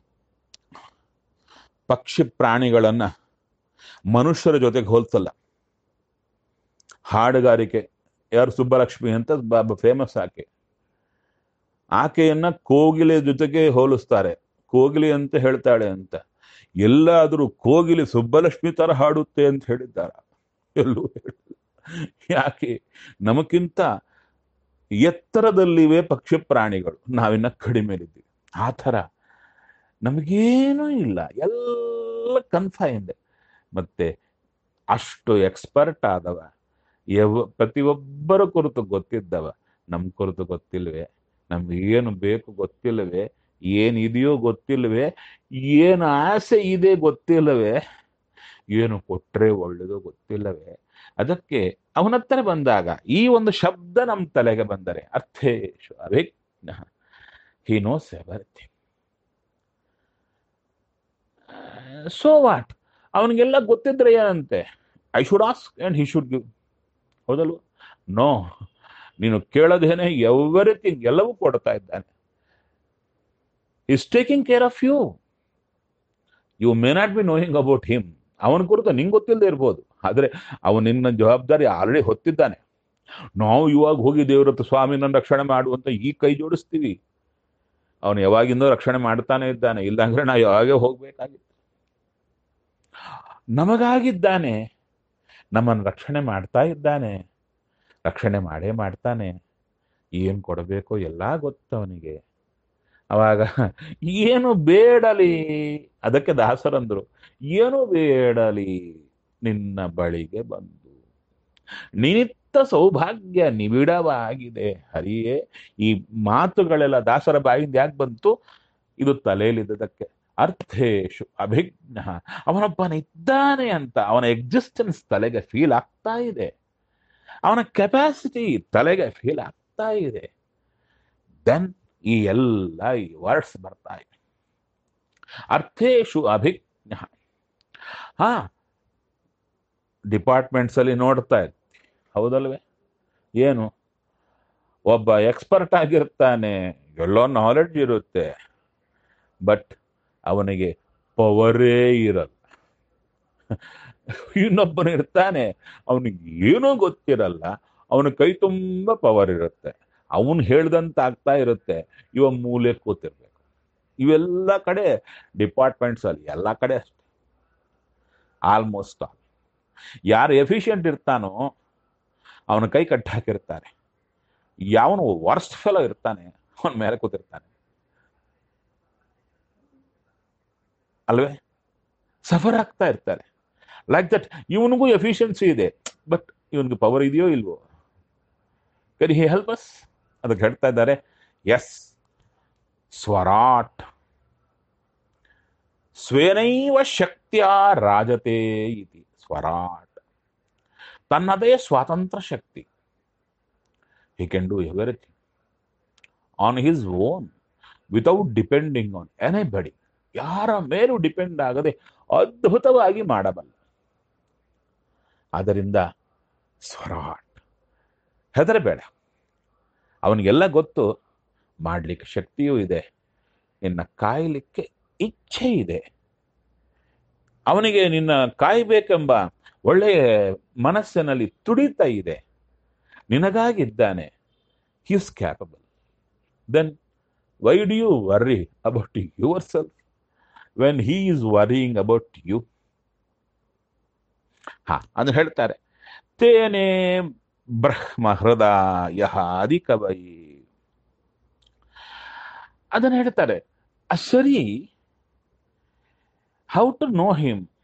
ಪಕ್ಷಿ ಪ್ರಾಣಿಗಳನ್ನ ಮನುಷ್ಯರ ಜೊತೆಗೆ ಹೋಲ್ಸಲ್ಲ ಹಾಡುಗಾರಿಕೆ ಯಾರು ಸುಬ್ಬಲಕ್ಷ್ಮಿ ಅಂತ ಫೇಮಸ್ ಆಕೆ ಆಕೆಯನ್ನ ಕೋಗಿಲೆ ಜೊತೆಗೆ ಹೋಲಿಸ್ತಾರೆ ಕೋಗಿಲೆ ಅಂತ ಹೇಳ್ತಾಳೆ ಅಂತ ಎಲ್ಲಾದರೂ ಕೋಗಿಲೆ ಸುಬ್ಬಲಕ್ಷ್ಮಿ ತರ ಹಾಡುತ್ತೆ ಅಂತ ಹೇಳಿದ್ದಾರ ಎಲ್ಲೂ ಹೇಳಿಲ್ಲ ಯಾಕೆ ನಮಕ್ಕಿಂತ ಎತ್ತರದಲ್ಲಿವೆ ಪಕ್ಷಿ ಪ್ರಾಣಿಗಳು ನಾವಿನ್ನ ಕಡಿಮೆಲಿದ್ದೀವಿ ಆ ಥರ ನಮಗೇನೂ ಇಲ್ಲ ಎಲ್ಲ ಕನ್ಫೈನ್ಡ್ ಮತ್ತೆ ಅಷ್ಟು ಎಕ್ಸ್ಪರ್ಟ್ ಆದವ ಯವ ಪ್ರತಿಯೊಬ್ಬರ ಕುರಿತು ಗೊತ್ತಿದ್ದವ ನಮ್ಮ ಕುರಿತು ಗೊತ್ತಿಲ್ವೇ ನಮ್ಗೆ ಏನು ಬೇಕು ಗೊತ್ತಿಲ್ಲವೇ ಏನಿದೆಯೋ ಗೊತ್ತಿಲ್ಲವೇ ಏನು ಆಸೆ ಇದೆ ಗೊತ್ತಿಲ್ಲವೇ ಏನು ಕೊಟ್ರೆ ಒಳ್ಳೇದು ಗೊತ್ತಿಲ್ಲವೇ ಅದಕ್ಕೆ ಅವನ ಹತ್ರ ಬಂದಾಗ ಈ ಒಂದು ಶಬ್ದ ನಮ್ಮ ತಲೆಗೆ ಬಂದರೆ ಅರ್ಥೇಶು ಅವಿಘ್ನ he knows everything so what ಅವನಿಗೆಲ್ಲ ಗೊತ್ತಿದ್ರೆ ಏನಂತೆ I should ask and he should give ಹೌದಲ್ವ ನೋ ನೀನು ಕೇಳೋದೇನೆ ಎವರಿಥಿಂಗ್ ಎಲ್ಲವೂ ಕೊಡ್ತಾ ಇದ್ದಾನೆ is taking care of you you may not be knowing about him ಅವನ ಕುರಿತು ನಿಂಗೆ ಗೊತ್ತಿಲ್ಲದೆ ಇರ್ಬೋದು ಆದ್ರೆ ಅವನು ನಿನ್ನ ಜವಾಬ್ದಾರಿ ಆಲ್ರೆಡಿ ಹೊತ್ತಿದ್ದಾನೆ ನಾವು ಇವಾಗ ಹೋಗಿ ದೇವ್ರ ಹತ್ರ ಸ್ವಾಮಿ ನನ್ನ ರಕ್ಷಣೆ ಮಾಡು ಅಂತ ಈ ಕೈ ಜೋಡಿಸ್ತೀವಿ ಅವನು ಯಾವಾಗಿಂದೋ ರಕ್ಷಣೆ ಮಾಡ್ತಾನೆ ಇದ್ದಾನೆ ಇಲ್ಲಾಂದ್ರೆ ನಾವು ಯಾವಾಗೇ ಹೋಗ್ಬೇಕಾಗಿತ್ತು ನಮಗಾಗಿದ್ದಾನೆ ನಮ್ಮನ್ನು ರಕ್ಷಣೆ ಮಾಡ್ತಾ ಇದ್ದಾನೆ ರಕ್ಷಣೆ ಮಾಡೇ ಮಾಡ್ತಾನೆ ಏನು ಕೊಡಬೇಕೋ ಎಲ್ಲ ಗೊತ್ತು ಅವನಿಗೆ ಅವಾಗ ಏನು ಬೇಡಲಿ ಅದಕ್ಕೆ ದಾಸರಂದ್ರು ಏನು ಬೇಡಲಿ ನಿನ್ನ ಬಳಿಗೆ ಬಂದು ನಿನಿತ್ತ ಸೌಭಾಗ್ಯ ನಿಬಿಡವಾಗಿದೆ ಹರಿಯೇ ಈ ಮಾತುಗಳೆಲ್ಲ ದಾಸರ ಬಾಯಿಂದ ಯಾಕೆ ಬಂತು ಇದು ತಲೆಯಲ್ಲಿದ್ದದಕ್ಕೆ ಅರ್ಥೇಶು ಅಭಿಜ್ಞ ಅವನೊಬ್ಬನಿದ್ದಾನೆ ಅಂತ ಅವನ ಎಕ್ಸಿಸ್ಟೆನ್ಸ್ ತಲೆಗೆ ಫೀಲ್ ಆಗ್ತಾ ಇದೆ ಅವನ ಕೆಪಾಸಿಟಿ ತಲೆಗೆ ಫೀಲ್ ಆಗ್ತಾ ಇದೆ ದೆನ್ ಈ ಎಲ್ಲ ಈ ವರ್ಡ್ಸ್ ಬರ್ತಾ ಇದೆ ಅರ್ಥೇಶು ಅಭಿಜ್ಞ ಹಾ ಡಿಪಾರ್ಟ್ಮೆಂಟ್ಸ್ ಅಲ್ಲಿ ನೋಡ್ತಾ ಇರ್ತೀವಿ ಹೌದಲ್ವೇ ಏನು ಒಬ್ಬ ಎಕ್ಸ್ಪರ್ಟ್ ಆಗಿರ್ತಾನೆ ಎಲ್ಲೋ ನಾಲೆಡ್ಜ್ ಇರುತ್ತೆ ಬಟ್ ಅವನಿಗೆ ಪವರೇ ಇರಲ್ಲ ಇನ್ನೊಬ್ಬನು ಇರ್ತಾನೆ ಅವನಿಗೆ ಏನೂ ಗೊತ್ತಿರಲ್ಲ ಅವನ ಕೈ ತುಂಬ ಪವರ್ ಇರುತ್ತೆ ಅವನು ಹೇಳ್ದಂತ ಆಗ್ತಾ ಇರುತ್ತೆ ಇವ ಮೂಲೆ ಕೂತಿರ್ಬೇಕು ಇವೆಲ್ಲ ಕಡೆ ಡಿಪಾರ್ಟ್ಮೆಂಟ್ಸ್ ಅಲ್ಲಿ ಎಲ್ಲ ಕಡೆ ಅಷ್ಟೆ ಆಲ್ಮೋಸ್ಟ್ ಆಲ್ ಯಾರು ಎಫಿಷಿಯಂಟ್ ಇರ್ತಾನೋ ಅವನ ಕೈ ಕಟ್ಟಿ ಹಾಕಿರ್ತಾರೆ ಯಾವನು ವರ್ಸ್ಟ್ ಫೆಲೋ ಇರ್ತಾನೆ ಅವನ ಮೇಲೆ ಕೂತಿರ್ತಾನೆ ಅಲ್ವೇ ಸಫರ್ ಆಗ್ತಾ ಇರ್ತಾರೆ ಲೈಕ್ ದಟ್ ಇವನಿಗೂ ಎಫಿಷಿಯನ್ಸಿ ಇದೆ ಬಟ್ ಇವನಿಗೆ ಪವರ್ ಇದೆಯೋ ಇಲ್ವೋ ಕರಿ ಹಿ ಹೆಲ್ಪ್ ಅಸ್ ಅದಕ್ಕೆ ಹೇಳ್ತಾ ಇದ್ದಾರೆ ಎಸ್ ಸ್ವರಾಟ್ ಸ್ವೇನೈವ ಶಕ್ತಿಯ ರಾಜತೆ ಇತಿ ಸ್ವರಾಟ್ ತನ್ನದೇ ಸ್ವಾತಂತ್ರ್ಯ ಶಕ್ತಿ he can do everything on his own without depending on anybody ಯಾರ ಮೇಲೂ ಡಿಪೆಂಡ್ ಆಗದೆ ಅದ್ಭುತವಾಗಿ ಮಾಡಬಲ್ಲ ಆದ್ದರಿಂದ ಸ್ವರಾಟ್ ಹೆದರಬೇಡ ಅವನಿಗೆಲ್ಲ ಗೊತ್ತು ಮಾಡಲಿಕ್ಕೆ ಶಕ್ತಿಯೂ ಇದೆ ನಿನ್ನ ಕಾಯಲಿಕ್ಕೆ ಇಚ್ಛೆ ಇದೆ ಅವನಿಗೆ ನಿನ್ನ ಕಾಯಬೇಕೆಂಬ ಒಳ್ಳೆಯ ಮನಸ್ಸಿನಲ್ಲಿ ತುಡಿತ ಇದೆ ನಿನಗಾಗಿದ್ದಾನೆ he's capable then why do you worry about yourself when he is worrying about you ಹಾ ಅದು ಹೇಳ್ತಾರೆ ತೇನೆ ಬ್ರಹ್ಮ ಹೃದಯ ಅಧಿಕವೈ ಅದನ್ನು ಹೇಳ್ತಾರೆ ಆ ಸರಿ ಹೌ ಟು ನೋ ಹಿಮ್